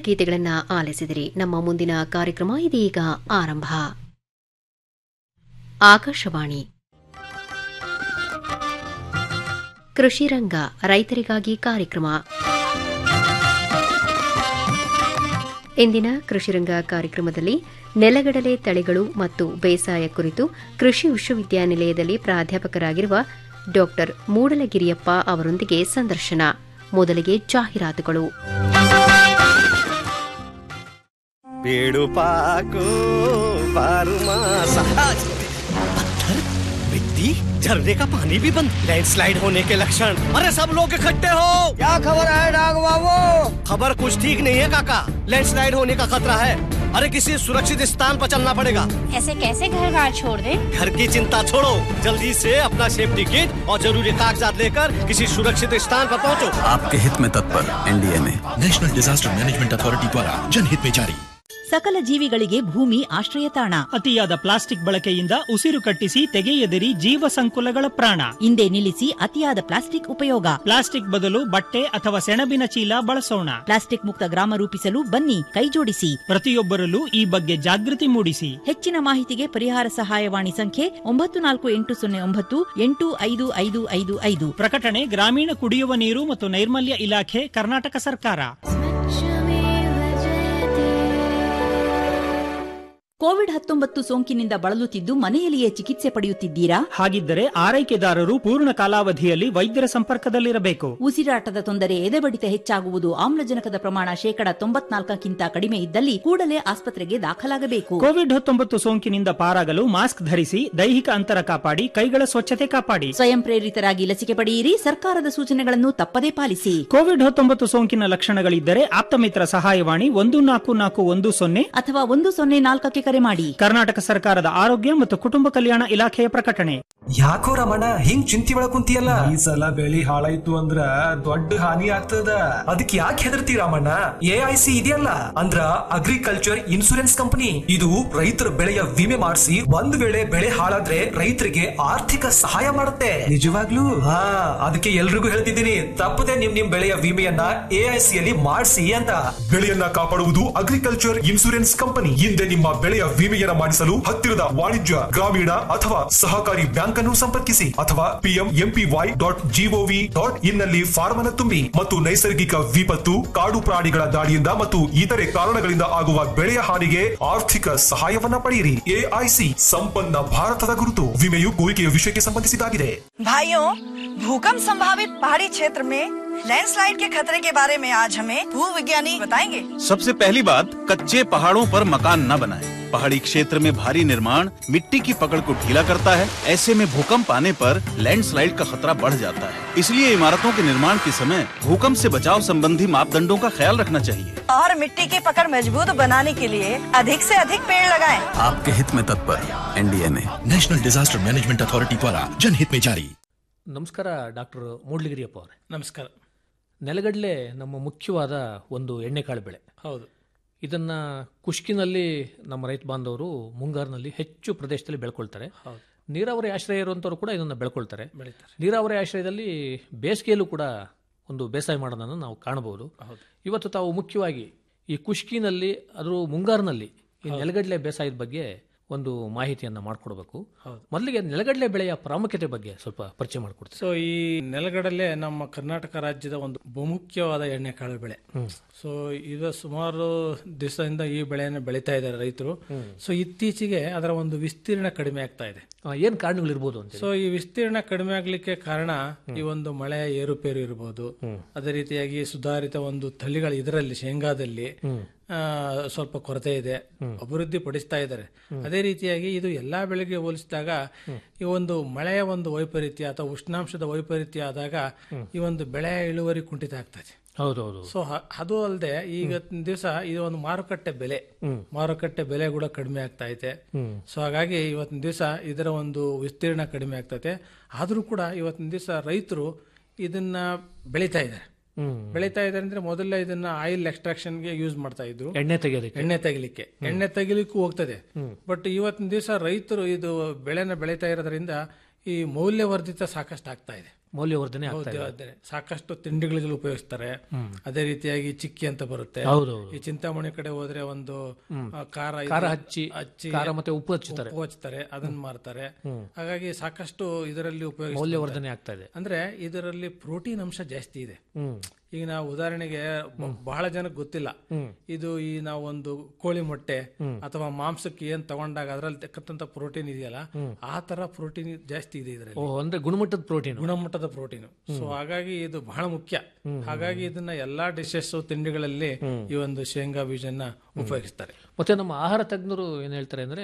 ಗೀತೆಗಳನ್ನ ಆಲಿಸಿದಿರಿ ನಮ್ಮ ಮುಂದಿನ ಕಾರ್ಯಕ್ರಮ ಇದೀಗ ಆರಂಭ ಆಕಾಶವಾಣಿ ಕೃಷಿ ರಂಗ ರೈತರಿಗಾಗಿ ಕಾರ್ಯಕ್ರಮ ಇಂದಿನ ಕೃಷಿರಂಗ ಕಾರ್ಯಕ್ರಮದಲ್ಲಿ ನೆಲಗಡಲೆ ತಳಿಗಳು ಮತ್ತು ಬೇಸಾಯ ಕುರಿತು ಕೃಷಿ ವಿಶ್ವವಿದ್ಯಾನಿಲಯದಲ್ಲಿ ಪ್ರಾಧ್ಯಾಪಕರಾಗಿರುವ ಡಾ ಮೂಡಲಗಿರಿಯಪ್ಪ ಅವರೊಂದಿಗೆ ಸಂದರ್ಶನ ಮೊದಲಿಗೆ ಜಾಹೀರಾತುಗಳು पेड़ों पाको बारू मासा पत्थर मिट्टी झरने का पानी भी बंद लैंडस्लाइड होने के लक्षण अरे सब लोग इकट्ठे हो क्या खबर है डाग बाबू खबर कुछ ठीक नहीं है काका लैंडस्लाइड होने का खतरा है अरे किसी सुरक्षित स्थान पर चलना पड़ेगा ऐसे कैसे घर बार छोड़ दे घर की चिंता छोड़ो जल्दी से अपना सेफ्टी किट और जरूरी कागजात लेकर किसी सुरक्षित स्थान पर पहुंचो आपके हित में तत्पर एनडीए में नेशनल डिजास्टर मैनेजमेंट अथॉरिटी द्वारा जनहित में जारी ಸಕಲ ಜೀವಿಗಳಿಗೆ ಭೂಮಿ ಆಶ್ರಯ ತಾಣ ಅತಿಯಾದ ಪ್ಲಾಸ್ಟಿಕ್ ಬಳಕೆಯಿಂದ ಉಸಿರು ಕಟ್ಟಿಸಿ ತೆಗೆಯದಿರಿ ಜೀವ ಸಂಕುಲಗಳ ಪ್ರಾಣ ಹಿಂದೆ ನಿಲ್ಲಿಸಿ ಅತಿಯಾದ ಪ್ಲಾಸ್ಟಿಕ್ ಉಪಯೋಗ ಪ್ಲಾಸ್ಟಿಕ್ ಬದಲು ಬಟ್ಟೆ ಅಥವಾ ಸೆಣಬಿನ ಚೀಲ ಬಳಸೋಣ ಪ್ಲಾಸ್ಟಿಕ್ ಮುಕ್ತ ಗ್ರಾಮ ರೂಪಿಸಲು ಬನ್ನಿ ಕೈಜೋಡಿಸಿ ಪ್ರತಿಯೊಬ್ಬರಲ್ಲೂ ಈ ಬಗ್ಗೆ ಜಾಗೃತಿ ಮೂಡಿಸಿ ಹೆಚ್ಚಿನ ಮಾಹಿತಿಗೆ ಪರಿಹಾರ ಸಹಾಯವಾಣಿ ಸಂಖ್ಯೆ ಒಂಬತ್ತು ನಾಲ್ಕು ಎಂಟು ಸೊನ್ನೆ ಒಂಬತ್ತು ಎಂಟು ಐದು ಐದು ಐದು ಐದು ಪ್ರಕಟಣೆ ಗ್ರಾಮೀಣ ಕುಡಿಯುವ ನೀರು ಮತ್ತು ನೈರ್ಮಲ್ಯ ಇಲಾಖೆ ಕರ್ನಾಟಕ ಸರ್ಕಾರ ಕೋವಿಡ್ ಹತ್ತೊಂಬತ್ತು ಸೋಂಕಿನಿಂದ ಬಳಲುತ್ತಿದ್ದು ಮನೆಯಲ್ಲಿಯೇ ಚಿಕಿತ್ಸೆ ಪಡೆಯುತ್ತಿದ್ದೀರಾ ಹಾಗಿದ್ದರೆ ಆರೈಕೆದಾರರು ಪೂರ್ಣ ಕಾಲಾವಧಿಯಲ್ಲಿ ವೈದ್ಯರ ಸಂಪರ್ಕದಲ್ಲಿರಬೇಕು ಉಸಿರಾಟದ ತೊಂದರೆ ಎದೆಬಡಿತ ಹೆಚ್ಚಾಗುವುದು ಆಮ್ಲಜನಕದ ಪ್ರಮಾಣ ಶೇಕಡ ತೊಂಬತ್ನಾಲ್ಕಕ್ಕಿಂತ ಕಡಿಮೆ ಇದ್ದಲ್ಲಿ ಕೂಡಲೇ ಆಸ್ಪತ್ರೆಗೆ ದಾಖಲಾಗಬೇಕು ಕೋವಿಡ್ ಹತ್ತೊಂಬತ್ತು ಸೋಂಕಿನಿಂದ ಪಾರಾಗಲು ಮಾಸ್ಕ್ ಧರಿಸಿ ದೈಹಿಕ ಅಂತರ ಕಾಪಾಡಿ ಕೈಗಳ ಸ್ವಚ್ಛತೆ ಕಾಪಾಡಿ ಸ್ವಯಂ ಪ್ರೇರಿತರಾಗಿ ಲಸಿಕೆ ಪಡೆಯಿರಿ ಸರ್ಕಾರದ ಸೂಚನೆಗಳನ್ನು ತಪ್ಪದೇ ಪಾಲಿಸಿ ಕೋವಿಡ್ ಹತ್ತೊಂಬತ್ತು ಸೋಂಕಿನ ಲಕ್ಷಣಗಳಿದ್ದರೆ ಆಪ್ತಮಿತ್ರ ಸಹಾಯವಾಣಿ ಒಂದು ನಾಲ್ಕು ನಾಲ್ಕು ಒಂದು ಸೊನ್ನೆ ಅಥವಾ ಒಂದು ಸೊನ್ನೆ ನಾಲ್ಕಕ್ಕೆ ಕರೆ ಮಾಡಿ ಕರ್ನಾಟಕ ಸರ್ಕಾರದ ಆರೋಗ್ಯ ಮತ್ತು ಕುಟುಂಬ ಕಲ್ಯಾಣ ಇಲಾಖೆಯ ಪ್ರಕಟಣೆ ಯಾಕೋ ರಮಣ ಹಿಂಗ್ ಚಿಂತಿ ಒಳಗ್ ಕುಂತಿಯಲ್ಲ ಈ ಸಲ ಬೆಳಿ ಹಾಳಾಯ್ತು ಅಂದ್ರ ದೊಡ್ಡ ಹಾನಿ ಆಗ್ತದ ಅದಕ್ಕೆ ಯಾಕೆ ಹೆದರ್ತಿ ರಾಮಣ್ಣ ಎ ಐ ಸಿ ಇದೆಯಲ್ಲ ಅಂದ್ರ ಅಗ್ರಿಕಲ್ಚರ್ ಇನ್ಸೂರೆನ್ಸ್ ಕಂಪನಿ ಇದು ರೈತರ ಬೆಳೆಯ ವಿಮೆ ಮಾಡಿಸಿ ಒಂದ್ ವೇಳೆ ಬೆಳೆ ಹಾಳಾದ್ರೆ ರೈತರಿಗೆ ಆರ್ಥಿಕ ಸಹಾಯ ಮಾಡುತ್ತೆ ನಿಜವಾಗ್ಲೂ ಹಾ ಅದಕ್ಕೆ ಎಲ್ರಿಗೂ ಹೇಳ್ತಿದ್ದೀನಿ ತಪ್ಪದೆ ನಿಮ್ ನಿಮ್ ಬೆಳೆಯ ವಿಮೆಯನ್ನ ಎ ಐ ಸಿ ಅಲ್ಲಿ ಮಾಡಿಸಿ ಅಂತ ಬೆಳೆಯನ್ನ ಕಾಪಾಡುವುದು ಅಗ್ರಿಕಲ್ಚರ್ ಇನ್ಸೂರೆನ್ಸ್ ಕಂಪನಿ ಹಿಂದೆ ನಿಮ್ಮ ಬೆಳೆಯ ವಿಮೆಯನ್ನ ಮಾಡಿಸಲು ಹತ್ತಿರದ ವಾಣಿಜ್ಯ ಗ್ರಾಮೀಣ ಅಥವಾ ಸಹಕಾರಿ ಬ್ಯಾಂಕ್ ಅನ್ನು ಸಂಪರ್ಕಿಸಿ ಅಥವಾ PM MPY dot GOV dot in ನಲ್ಲಿ ಫಾರ್ಮ್ ಅನ್ನು ತುಂಬಿ ಮತ್ತು ನೈಸರ್ಗಿಕ ವಿಪತ್ತು ಕಾಡು ಪ್ರಾಣಿಗಳ ದಾಳಿಯಿಂದ ಮತ್ತು ಇತರೆ ಕಾರಣಗಳಿಂದ ಆಗುವ ಬೆಳೆಯ ಹಾನಿಗೆ ಆರ್ಥಿಕ ಸಹಾಯವನ್ನ ಪಡೆಯಿರಿ ಎಐಸಿ ಸಂಪನ್ನ ಭಾರತದ ಗುರುತು ವಿಮೆಯು ಕೋರಿಕೆಯ ವಿಷಯಕ್ಕೆ ಸಂಬಂಧಿಸಿದಾಗಿದೆ भाइयों भूकंप संभावित पहाड़ी क्षेत्र में लैंडस्लाइड के खतरे के बारे में आज हमें भू विज्ञानी बताएंगे सबसे पहली बात कच्चे पहाड़ों पर मकान न बनाएं। पहाड़ी क्षेत्र में भारी निर्माण मिट्टी की पकड़ को ढीला करता है ऐसे में भूकंप आने पर लैंडस्लाइड का खतरा बढ़ जाता है इसलिए इमारतों के निर्माण के समय भूकंप से बचाव संबंधी मापदंडों का ख्याल रखना चाहिए और मिट्टी की पकड़ मजबूत बनाने के लिए अधिक से अधिक पेड़ लगाएं। आपके हित में तत्पर एनडीए में नेशनल डिजास्टर मैनेजमेंट अथॉरिटी द्वारा जनहित में जारी ನಮಸ್ಕಾರ ಡಾಕ್ಟರ್ ಮೂಡ್ಲಿಗಿರಿಯಪ್ಪ ಅವರೇ ನಮಸ್ಕಾರ ನೆಲಗಡಲೆ ನಮ್ಮ ಮುಖ್ಯವಾದ ಒಂದು ಎಣ್ಣೆಕಾಳು ಬೆಳೆ ಹೌದು ಇದನ್ನ ಕುಷ್ಕಿನಲ್ಲಿ ನಮ್ಮ ರೈತ ಬಾಂಧವರು ಮುಂಗಾರಿನಲ್ಲಿ ಹೆಚ್ಚು ಪ್ರದೇಶದಲ್ಲಿ ಬೆಳ್ಕೊಳ್ತಾರೆ ಹೌದು ನೀರಾವರಿ ಆಶ್ರಯ ಇರುವಂಥವ್ರು ಕೂಡ ಇದನ್ನು ಬೆಳ್ಕೊಳ್ತಾರೆ ಬೆಳೀತಾರೆ ನೀರಾವರಿ ಆಶ್ರಯದಲ್ಲಿ ಬೇಸಿಗೆಯಲ್ಲೂ ಕೂಡ ಒಂದು ಬೇಸಾಯ ಮಾಡೋದನ್ನು ನಾವು ಕಾಣಬಹುದು ಹೌದು ಇವತ್ತು ತಾವು ಮುಖ್ಯವಾಗಿ ಈ ಕುಷ್ಕಿನಲ್ಲಿ ಅದು ಮುಂಗಾರಿನಲ್ಲಿ ಈ ನೆಲಗಡಲೆ ಬೇಸಾಯದ ಬಗ್ಗೆ ಒಂದು ಮಾಹಿತಿಯನ್ನ ಮಾಡಿಕೊಡ್ಬೇಕು ಹೌದು. ಮೊದಲಿಗೆ ನೆಲಗಡಲೆ ಬೆಳೆಯ ಪ್ರಾಮುಖ್ಯತೆ ಬಗ್ಗೆ ಸ್ವಲ್ಪ ಪರಿಚಯ ಮಾಡಿಕೊಡ್ತೀವಿ ಸೊ ಈ ನೆಲಗಡಲೆ ನಮ್ಮ ಕರ್ನಾಟಕ ರಾಜ್ಯದ ಒಂದು ಬಹುಮುಖ್ಯವಾದ ಎಣ್ಣೆಕಾಳು ಬೆಳೆ ಸೊ ಇದು ಸುಮಾರು ದಿವಸದಿಂದ ಈ ಬೆಳೆಯನ್ನು ಬೆಳೀತಾ ಇದ್ದಾರೆ ರೈತರು ಸೊ ಇತ್ತೀಚೆಗೆ ಅದರ ಒಂದು ವಿಸ್ತೀರ್ಣ ಕಡಿಮೆ ಆಗ್ತಾ ಇದೆ ಏನು ಕಾರಣಗಳಿರ್ಬೋದು ಅಂತ ಸೊ ಈ ವಿಸ್ತೀರ್ಣ ಕಡಿಮೆ ಆಗ್ಲಿಕ್ಕೆ ಕಾರಣ ಈ ಒಂದು ಮಳೆಯ ಏರುಪೇರು ಇರಬಹುದು ಅದೇ ರೀತಿಯಾಗಿ ಸುಧಾರಿತ ಒಂದು ತಳಿಗಳು ಇದರಲ್ಲಿ ಶೇಂಗಾದಲ್ಲಿ ಆ, ಸ್ವಲ್ಪ ಕೊರತೆ ಇದೆ ಅಭಿವೃದ್ಧಿ ಪಡಿಸ್ತಾ ಇದ್ದಾರೆ ಅದೇ ರೀತಿಯಾಗಿ ಇದು ಎಲ್ಲಾ ಬೆಳೆಗೆ ಹೋಲಿಸಿದಾಗ ಈ ಒಂದು ಮಳೆಯ ಒಂದು ವೈಪರೀತ್ಯ ಅಥವಾ ಉಷ್ಣಾಂಶದ ವೈಪರೀತ್ಯ ಆದಾಗ ಈ ಒಂದು ಬೆಳೆಯ ಇಳುವರಿ ಕುಂಠಿತ ಆಗ್ತದೆ ಹೌದೌದು ಸೊ ಹ- ಅದು ಅಲ್ಲದೆ ಈಗ ದಿವಸ ಇದು ಒಂದು ಮಾರುಕಟ್ಟೆ ಬೆಲೆ ಮಾರುಕಟ್ಟೆ ಬೆಲೆ ಕೂಡ ಕಡಿಮೆ ಆಗ್ತಾ ಐತೆ ಸೊ ಹಾಗಾಗಿ ಇವತ್ತಿನ ದಿವಸ ಇದರ ಒಂದು ವಿಸ್ತೀರ್ಣ ಕಡಿಮೆ ಆಗ್ತೈತೆ ಆದ್ರೂ ಕೂಡ ಇವತ್ತಿನ ದಿವಸ ರೈತರು ಇದನ್ನ ಬೆಳೀತಾ ಇದ್ದಾರೆ ಬೆಳೀತಾ ಇದ್ದಾರೆ ಅಂದ್ರೆ ಮೊದಲೇ ಇದನ್ನ ಆಯಿಲ್ ಎಕ್ಸ್ಟ್ರಾಕ್ಷನ್ಗೆ ಯೂಸ್ ಮಾಡ್ತಾ ಇದ್ರು ಎಣ್ಣೆ ತೆಗೆಯೋದಕ್ಕೆ ಎಣ್ಣೆ ತೆಗಿಲಿಕ್ಕೆ ಎಣ್ಣೆ ತೆಗಿಲಿಕ್ಕೂ ಹೋಗ್ತದೆ ಬಟ್ ಇವತ್ತಿನ ದಿವಸ ರೈತರು ಇದು ಬೆಳೆನ ಬೆಳೀತಾ ಇರೋದ್ರಿಂದ ಈ ಮೌಲ್ಯವರ್ಧಿತ ಸಾಕಷ್ಟು ಆಗ್ತಾ ಇದೆ ಮೌಲ್ಯವರ್ಧನೆ ಆಗ್ತಾ ಇದೆ ಮೌಲ್ಯವರ್ಧನೆ. ಸಾಕಷ್ಟು ತಿಂಡಿಗಳಿಗೆ ಉಪಯೋಗಿಸ್ತಾರೆ ಅದೇ ರೀತಿಯಾಗಿ ಚಿಕ್ಕಿ ಅಂತ ಬರುತ್ತೆ ಹೌದೌದು. ಈ ಚಿಂತಾಮಣಿ ಕಡೆ ಹೋದ್ರೆ ಒಂದು ಆ, ಖಾರ ಇದು- ಖಾರ ಹಚ್ಚಿ ಖಾರ ಮತ್ತೆ ಉಪ್ಪು ಹಚ್ಚುತ್ತಾರೆ ಉಪ್ಪು ಹಚ್ತಾರೆ ಅದನ್ನ ಮಾರ್ತಾರೆ ಹಾಗಾಗಿ ಸಾಕಷ್ಟು ಇದರಲ್ಲಿ ಉಪಯೋಗ ಮೌಲ್ಯವರ್ಧನೆ ಆಗ್ತಾ ಇದೆ ಅಂದ್ರೆ ಇದರಲ್ಲಿ ಪ್ರೋಟೀನ್ ಅಂಶ ಜಾಸ್ತಿ ಇದೆ ಹ್ಮ್ ಈಗ ನಾವು ಉದಾಹರಣೆಗೆ ಬ- ಬಹಳ ಜನಕ್ಕೆ ಗೊತ್ತಿಲ್ಲ ಇದು ಈ ನಾವು ಒಂದು ಕೋಳಿ ಮೊಟ್ಟೆ ಅಥವಾ ಮಾಂಸಕ್ಕೆ ಏನ್ ತಗೊಂಡಾಗ ಅದ್ರಲ್ಲಿ ತಕ್ಕಂತ ಪ್ರೋಟೀನ್ ಇದೆಯಲ್ಲ ಆ ತರ ಪ್ರೋಟೀನ್ ಜಾಸ್ತಿ ಇದೆ ಇದರಲ್ಲಿ ಓ ಅಂದ್ರೆ ಗುಣಮಟ್ಟದ ಪ್ರೋಟೀನ್ ಗುಣಮಟ್ಟದ ಪ್ರೋಟೀನ್ ಸೊ ಹಾಗಾಗಿ ಇದು ಬಹಳ ಮುಖ್ಯ ಹಾಗಾಗಿ ಇದನ್ನ ಎಲ್ಲಾ ಡಿಶಸ್ ತಿಂಡಿಗಳಲ್ಲಿ ಈ ಒಂದು ಶೇಂಗಾ ಬೀಜನ ಉಪಯೋಗಿಸ್ತಾರೆ ಮತ್ತೆ ನಮ್ಮ ಆಹಾರ ತಜ್ಞರು ಏನ್ ಹೇಳ್ತಾರೆ ಅಂದ್ರೆ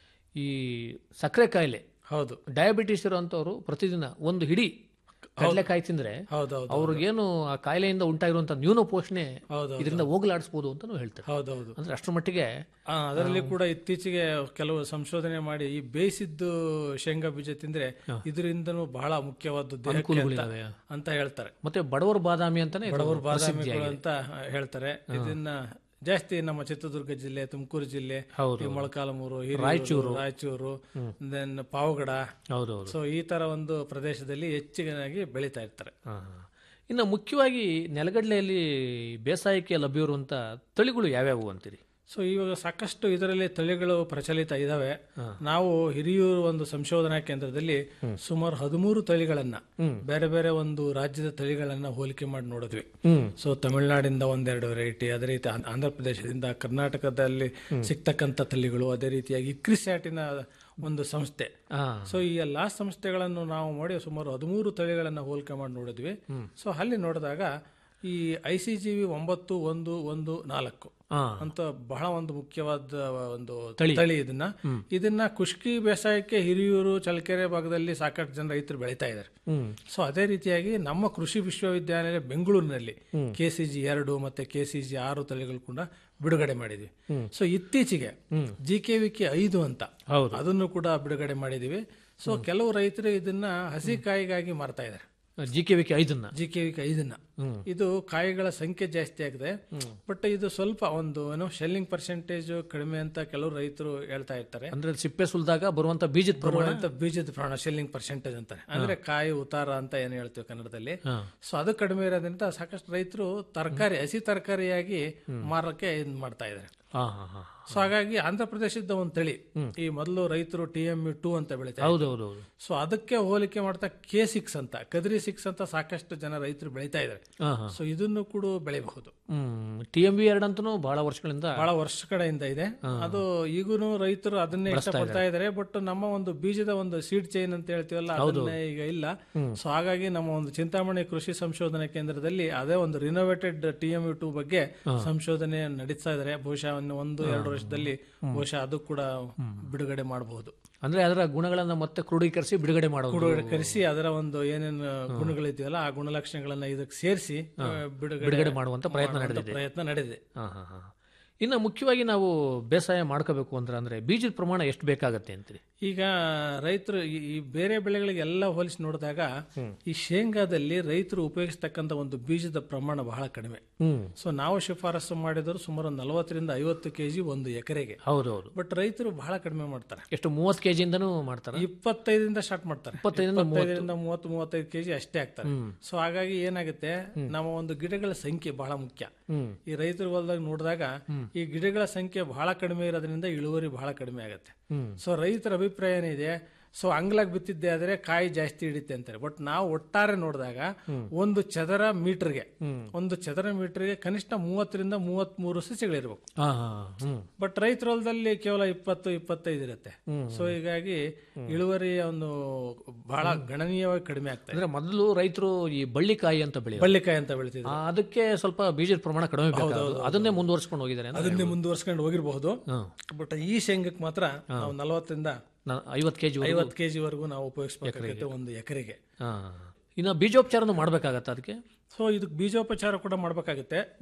ಈ ಸಕ್ಕರೆ ಕಾಯಿಲೆ ಹೌದು ಡಯಾಬಿಟಿಸ್ ಇರುವಂತವ್ರು ಪ್ರತಿದಿನ ಒಂದು ಹಿಡಿ ಕಡಲೆಕಾಯಿ ತಿಂದ್ರೆ ಹೌದೌದು ಅವ್ರಿಗೇನು ಆ ಕಾಯಿಲೆಯಿಂದ ಉಂಟಾಗಿರುವಂತ ನ್ಯೂನ ಪೋಷಣೆ ಹೌದೌದು. ಇದರಿಂದ ಹೋಗಲಾಡಿಸಬಹುದು ಅಂತಾನು ಹೇಳ್ತಾರೆ ಹೌದೌದು ಅಂದ್ರೆ ಅಷ್ಟರ ಮಟ್ಟಿಗೆ ಆ, ಅದರಲ್ಲಿ ಕೂಡ ಇತ್ತೀಚೆಗೆ ಕೆಲವು ಸಂಶೋಧನೆ ಮಾಡಿ ಈ ಬೇಯಿಸಿದ್ದು ಶೇಂಗಾ ಬೀಜ ತಿಂದ್ರೆ ಇದರಿಂದನೂ ಬಹಳ ಮುಖ್ಯವಾದ ದೇಹಕ್ಕೆ ಅಂತ- ಅನುಕೂಲಗಳಿದಾವೆ. ಅಂತ ಹೇಳ್ತಾರೆ ಮತ್ತೆ ಬಡವರ ಬಾದಾಮಿ ಅಂತಾನೆ ಇದು ಬಡವರು ಬಾದಾಮಿಗಳು ಪ್ರಸಿದ್ಧಿಯಾಗಿದೆ. ಅಂತ ಹೇಳ್ತಾರೆ ಇದನ್ನ ಜಾಸ್ತಿ ನಮ್ಮ ಚಿತ್ರದುರ್ಗ ಜಿಲ್ಲೆ ತುಮಕೂರು ಜಿಲ್ಲೆ ಹೌದು. ಈ ಮೊಳಕಾಲ್ಮೂರು ಹಿರಿಯೂರು, ರಾಯಚೂರು. ರಾಯಚೂರು ದೆನ್ ಪಾವಗಡ ಹೌದೌದು ಸೊ ಈ ತರ ಒಂದು ಪ್ರದೇಶದಲ್ಲಿ ಹೆಚ್ಚಿಗೆನಾಗಿ ಬೆಳೀತಾ ಇರ್ತಾರೆ ಹಾ, ಹಾ. ಇನ್ನು ಮುಖ್ಯವಾಗಿ ನೆಲಗಡಲೆಯಲ್ಲಿ ಬೇಸಾಯಕ್ಕೆ ಲಭ್ಯವಿರುವಂತ ತಳಿಗಳು ಯಾವ್ಯಾವು ಅಂತೀರಿ ಸೊ ಇವಾಗ ಸಾಕಷ್ಟು ಇದರಲ್ಲಿ ತಳಿಗಳು ಪ್ರಚಲಿತ ಇದಾವೆ ನಾವು ಹಿರಿಯೂರು ಒಂದು ಸಂಶೋಧನಾ ಕೇಂದ್ರದಲ್ಲಿ ಸುಮಾರು ಹದಿಮೂರು ತಳಿಗಳನ್ನ ಬೇರೆ ಬೇರೆ ಒಂದು ರಾಜ್ಯದ ತಳಿಗಳನ್ನ ಹೋಲಿಕೆ ಮಾಡಿ ನೋಡಿದ್ವಿ ಸೊ ತಮಿಳುನಾಡಿಂದ ಒಂದೆರಡು ವೆರೈಟಿ ಅದೇ ರೀತಿ ಆಂಧ್ರ- ಆಂಧ್ರ ಪ್ರದೇಶದಿಂದ ಕರ್ನಾಟಕದಲ್ಲಿ ಸಿಗ್ತಕ್ಕಂಥ ತಳಿಗಳು ಅದೇ ರೀತಿಯಾಗಿ ಕ್ರಿಸ್ಯಾಟಿನ ಒಂದು ಸಂಸ್ಥೆ ಹಾ. ಸೊ ಈ ಎಲ್ಲಾ ಸಂಸ್ಥೆಗಳನ್ನು ನಾವು ಮಾಡಿ ಸುಮಾರು ಹದಿಮೂರು ತಳಿಗಳನ್ನ ಹೋಲಿಕೆ ಮಾಡಿ ನೋಡಿದ್ವಿ ಸೊ ಅಲ್ಲಿ ನೋಡಿದಾಗ ಈ ಐ ಸಿ ಜಿ ವಿ ಒಂಬತ್ತು ಒಂದು ಒಂದು ನಾಲ್ಕು ಹಾ. ಅಂತ ಬಹಳ ಒಂದು ಮುಖ್ಯವಾದ ಒಂದು ತಳಿ. ತಳಿ ಇದನ್ನ ಇದನ್ನ ಕುಷ್ಕಿ ಬೇಸಾಯಕ್ಕೆ ಹಿರಿಯೂರು ಚಳ್ಳಕೆರೆ ಭಾಗದಲ್ಲಿ ಸಾಕಷ್ಟು ಜನ ರೈತರು ಬೆಳೀತಾ ಇದ್ದಾರೆ ಸೊ ಅದೇ ರೀತಿಯಾಗಿ ನಮ್ಮ ಕೃಷಿ ವಿಶ್ವವಿದ್ಯಾಲಯ ಬೆಂಗಳೂರಿನಲ್ಲಿ ಕೆಸಿಜಿ ಎರಡು ಮತ್ತೆ ಕೆಸಿಜಿ ಆರು ತಳಿಗಳು ಕೂಡ ಬಿಡುಗಡೆ ಮಾಡಿದ್ವಿ ಸೊ ಇತ್ತೀಚೆಗೆ ಜಿ ಕೆ ವಿಕೆ ಐದು ಅಂತ ಹೌದು. ಅದನ್ನು ಕೂಡ ಬಿಡುಗಡೆ ಮಾಡಿದೀವಿ ಸೊ ಕೆಲವು ರೈತರು ಇದನ್ನ ಹಸಿ ಕಾಯಿಗಾಗಿ ಮಾರ್ತಾ ಇದ್ದಾರೆ ಜಿ ಕೆ ವಿಕೆ ಐದನ್ನ ಜಿ ಕೆ ವಿಕೆ ಐದನ್ನ ಇದು ಕಾಯಿಗಳ ಸಂಖ್ಯೆ ಜಾಸ್ತಿ ಆಗಿದೆ ಬಟ್ ಇದು ಸ್ವಲ್ಪ ಒಂದು ಏನೋ ಶೆಲ್ಲಿಂಗ್ ಪರ್ಸೆಂಟೇಜ್ ಕಡಿಮೆ ಅಂತ ಕೆಲವು ರೈತರು ಹೇಳ್ತಾ ಇರ್ತಾರೆ ಅಂದ್ರೆ ಸಿಪ್ಪೆ ಸುಲಿದಾಗ ಬರುವಂತ ಬೀಜದ ಪ್ರಮಾಣ ಬರುವಂತ ಬೀಜದ ಪ್ರಮಾಣ ಶೆಲ್ಲಿಂಗ್ ಪರ್ಸೆಂಟೇಜ್ ಅಂತಾರೆ ಅಂದ್ರೆ ಕಾಯಿ ಉತ್ತಾರ ಅಂತ ಏನ್ ಹೇಳ್ತೀವಿ ಕನ್ನಡದಲ್ಲಿ ಸೊ ಅದು ಕಡಿಮೆ ಇರೋದ್ರಿಂದ ಸಾಕಷ್ಟು ರೈತರು ತರಕಾರಿ ಹಸಿ ತರಕಾರಿಯಾಗಿ ಮಾರಕ್ಕೆ ಇದ್ ಮಾಡ್ತಾ ಇದ್ದಾರೆ ಹಾ ಹಾ ಹಾ ಸೊ ಹಾಗಾಗಿ ಆಂಧ್ರ ಪ್ರದೇಶದ ಒಂದು ತಳಿ ಈ ಮೊದಲು ರೈತರು ಟಿ ಎಂ ಟೂ ಅಂತ ಬೆಳಿತಾರೆ ಹೌದೌದು ಸೊ ಅದಕ್ಕೆ ಹೋಲಿಕೆ ಮಾಡ್ತಾ ಕೆ ಸಿಕ್ಸ್ ಅಂತ ಕದ್ರಿ ಸಿಕ್ಸ್ ಅಂತ ಸಾಕಷ್ಟು ಜನ ರೈತರು ಬೆಳೀತಾ ಇದ್ದಾರೆ ಹಾ ಹಾ ಸೊ ಇದನ್ನು ಕೂಡ ಬೆಳಿಬಹುದು ಹ್ಮ್ ಟಿ ಎಂ ಬಿ ಎರಡು ಅಂತನೂ ಬಹಳ ವರ್ಷಗಳಿಂದ ಬಹಳ ವರ್ಷ ಕಡೆಯಿಂದ ಇದೆ ಅದು ಈಗೂನು ರೈತರು ಅದನ್ನೇ ಇಷ್ಟಪಡ್ತಾ ಇದ್ದಾರೆ ಬಟ್ ನಮ್ಮ ಒಂದು ಬೀಜದ ಒಂದು ಸೀಡ್ ಚೈನ್ ಅಂತ ಹೇಳ್ತೀವಲ್ಲ ಅದನ್ನೇ ಈಗ ಇಲ್ಲ ಸೊ ಹಾಗಾಗಿ ನಮ್ಮ ಒಂದು ಚಿಂತಾಮಣಿ ಕೃಷಿ ಸಂಶೋಧನಾ ಕೇಂದ್ರದಲ್ಲಿ ಅದೇ ಒಂದು ರಿನೋವೇಟೆಡ್ ಟಿ ಎಂ ಟೂ ಬಗ್ಗೆ ಸಂಶೋಧನೆ ನಡೆಸ್ತಾ ಇದ್ದಾರೆ ಬಹುಶಃ ಇನ್ನು ಒಂದು ಎರಡು ವರ್ಷದಲ್ಲಿ ಬಹುಶಃ ಅದು ಕೂಡ ಬಿಡುಗಡೆ ಮಾಡಬಹುದು ಅಂದ್ರೆ ಅದರ ಗುಣಗಳನ್ನ ಮತ್ತೆ ಕ್ರೋಢೀಕರಿಸಿ ಬಿಡುಗಡೆ ಮಾಡೋದು ಕರೆಸಿ ಅದರ ಒಂದು ಏನೇನು ಗುಣಗಳಿದೆಯಲ್ಲ ಆ ಗುಣಲಕ್ಷಣಗಳನ್ನ ಇದಕ್ಕೆ ಸೇರಿಸಿ ಬಿಡುಗಡೆ ಮಾಡುವಂತ ಪ್ರಯತ್ನ ನಡೆದಿದೆ. ಪ್ರಯತ್ನ ನಡೆದಿದೆ ಹಾ ಹಾ ಹಾ ಇನ್ನು ಮುಖ್ಯವಾಗಿ ನಾವು ಬೇಸಾಯ ಮಾಡ್ಕೋಬೇಕು ಅಂದ್ರೆ ಅಂದ್ರೆ ಬೀಜದ ಪ್ರಮಾಣ ಎಷ್ಟು ಬೇಕಾಗತ್ತೆ ಅಂತೀರಿ ಈಗ ರೈತರು ಈ- ಈ ಬೇರೆ ಬೆಳೆಗಳಿಗೆಲ್ಲ ಹೋಲಿಸಿ ನೋಡಿದಾಗ ಈ ಶೇಂಗಾದಲ್ಲಿ ರೈತರು ಉಪಯೋಗಿಸ್ತಕ್ಕಂಥ ಒಂದು ಬೀಜದ ಪ್ರಮಾಣ ಬಹಳ ಕಡಿಮೆ ಹ್ಮ್ ಸೊ ನಾವು ಶಿಫಾರಸು ಮಾಡಿದ್ರು ಸುಮಾರು ನಲವತ್ತರಿಂದ ಐವತ್ತು ಕೆಜಿ ಒಂದು ಎಕರೆಗೆ ಹೌದೌದು ಬಟ್ ರೈತರು ಬಹಳ ಕಡಿಮೆ ಮಾಡ್ತಾರೆ ಎಷ್ಟು ಮೂವತ್ತು ಕೆಜಿಯಿಂದನೂ ಮಾಡ್ತಾರೆ ಇಪ್ಪತ್ತೈದರಿಂದ ಸ್ಟಾರ್ಟ್ ಮಾಡ್ತಾರೆ ಇಪ್ಪತ್ತೈದರಿಂದ ಇಪ್ಪತ್ತೈದರಿಂದ ಮೂವತ್ತು ಮೂವತ್ತೈದು ಕೆಜಿ ಅಷ್ಟೇ ಆಗ್ತಾರೆ ಸೊ ಹಾಗಾಗಿ ಏನಾಗುತ್ತೆ ನಮ್ಮ ಒಂದು ಗಿಡಗಳ ಸಂಖ್ಯೆ ಬಹಳ ಮುಖ್ಯ ಹ್ಮ್ ಈ ರೈತರ ಹೊಲದಾಗ ನೋಡಿದಾಗ ಈ ಗಿಡಗಳ ಸಂಖ್ಯೆ ಬಹಳ ಕಡಿಮೆ ಇರೋದ್ರಿಂದ ಇಳುವರಿ ಬಹಳ ಕಡಿಮೆ ಆಗುತ್ತೆ ಹ್ಮ್ ಸೊ ರೈತರ ಅಭಿಪ್ರಾಯ ಏನಿದೆ ಸೊ ಅಂಗ್ಲಾಗ್ ಬಿತ್ತಿದ್ದೆ ಆದ್ರೆ ಕಾಯಿ ಜಾಸ್ತಿ ಹಿಡಿತೆ ಅಂತಾರೆ ಬಟ್ ನಾವು ಒಟ್ಟಾರೆ ನೋಡಿದಾಗ ಒಂದು ಚದರ ಮೀಟರ್ಗೆ ಒಂದು ಚದರ ಮೀಟರ್ಗೆ ಕನಿಷ್ಠ ಮೂವತ್ತರಿಂದ ಮೂವತ್ತ್ ಮೂರು ಸಸಿಗಳಿರ್ಬೇಕು ಹಾ ಹಾ ಹ್ಮ್ ಬಟ್ ರೈತರ ಹೊಲದಲ್ಲಿ ಕೇವಲ ಇಪ್ಪತ್ತು ಇಪ್ಪತ್ತೈದು ಇರುತ್ತೆ ಸೊ ಹೀಗಾಗಿ ಇಳುವರಿಯ ಒಂದು ಬಹಳ ಗಣನೀಯವಾಗಿ ಕಡಿಮೆ ಆಗ್ತಾ ಇದೆ ಅಂದ್ರೆ ಮೊದಲು ರೈತರು ಈ ಬಳ್ಳಿಕಾಯಿ ಅಂತ ಬೆಳೆಯೋದು ಬಳ್ಳಿಕಾಯಿ ಅಂತ ಬೆಳಿತಿದ್ರು ಆ, ಅದಕ್ಕೆ ಸ್ವಲ್ಪ ಬೀಜದ ಪ್ರಮಾಣ ಕಡಿಮೆ ಬೇಕಾಗೋದು ಅದನ್ನೇ ಮುಂದುವರ್ಸ್ಕೊಂಡು ಹೋಗಿದ್ದಾರೆ ಅಂತ ಅದನ್ನೇ ಮುಂದುವರ್ಸ್ಕೊಂಡು ಹೋಗಿರಬಹುದು ಹ್ಮ್. ಬಟ್ ಈ ಶೇಂಗಕ್ಕೆ ಮಾತ್ರ ನಾವು ನಲವತ್ತರಿಂದ ನಾ- ಐವತ್ತು ಕೆಜಿ ಐವತ್ತು ಕೆಜಿ ವರೆಗೂ ನಾವು ಉಪಯೋಗಿಸಬೇಕಾಗುತ್ತೆ ಒಂದು ಎಕರೆಗೆ ಹಾ ಇನ್ನು ಬೀಜೋಪಚಾರನು ಮಾಡ್ಬೇಕಾಗತ್ತ ಅದಕ್ಕೆ ಸೊ ಇದಕ್ಕೆ ಬೀಜೋಪಚಾರ ಕೂಡ ಮಾಡಬೇಕಾಗುತ್ತೆ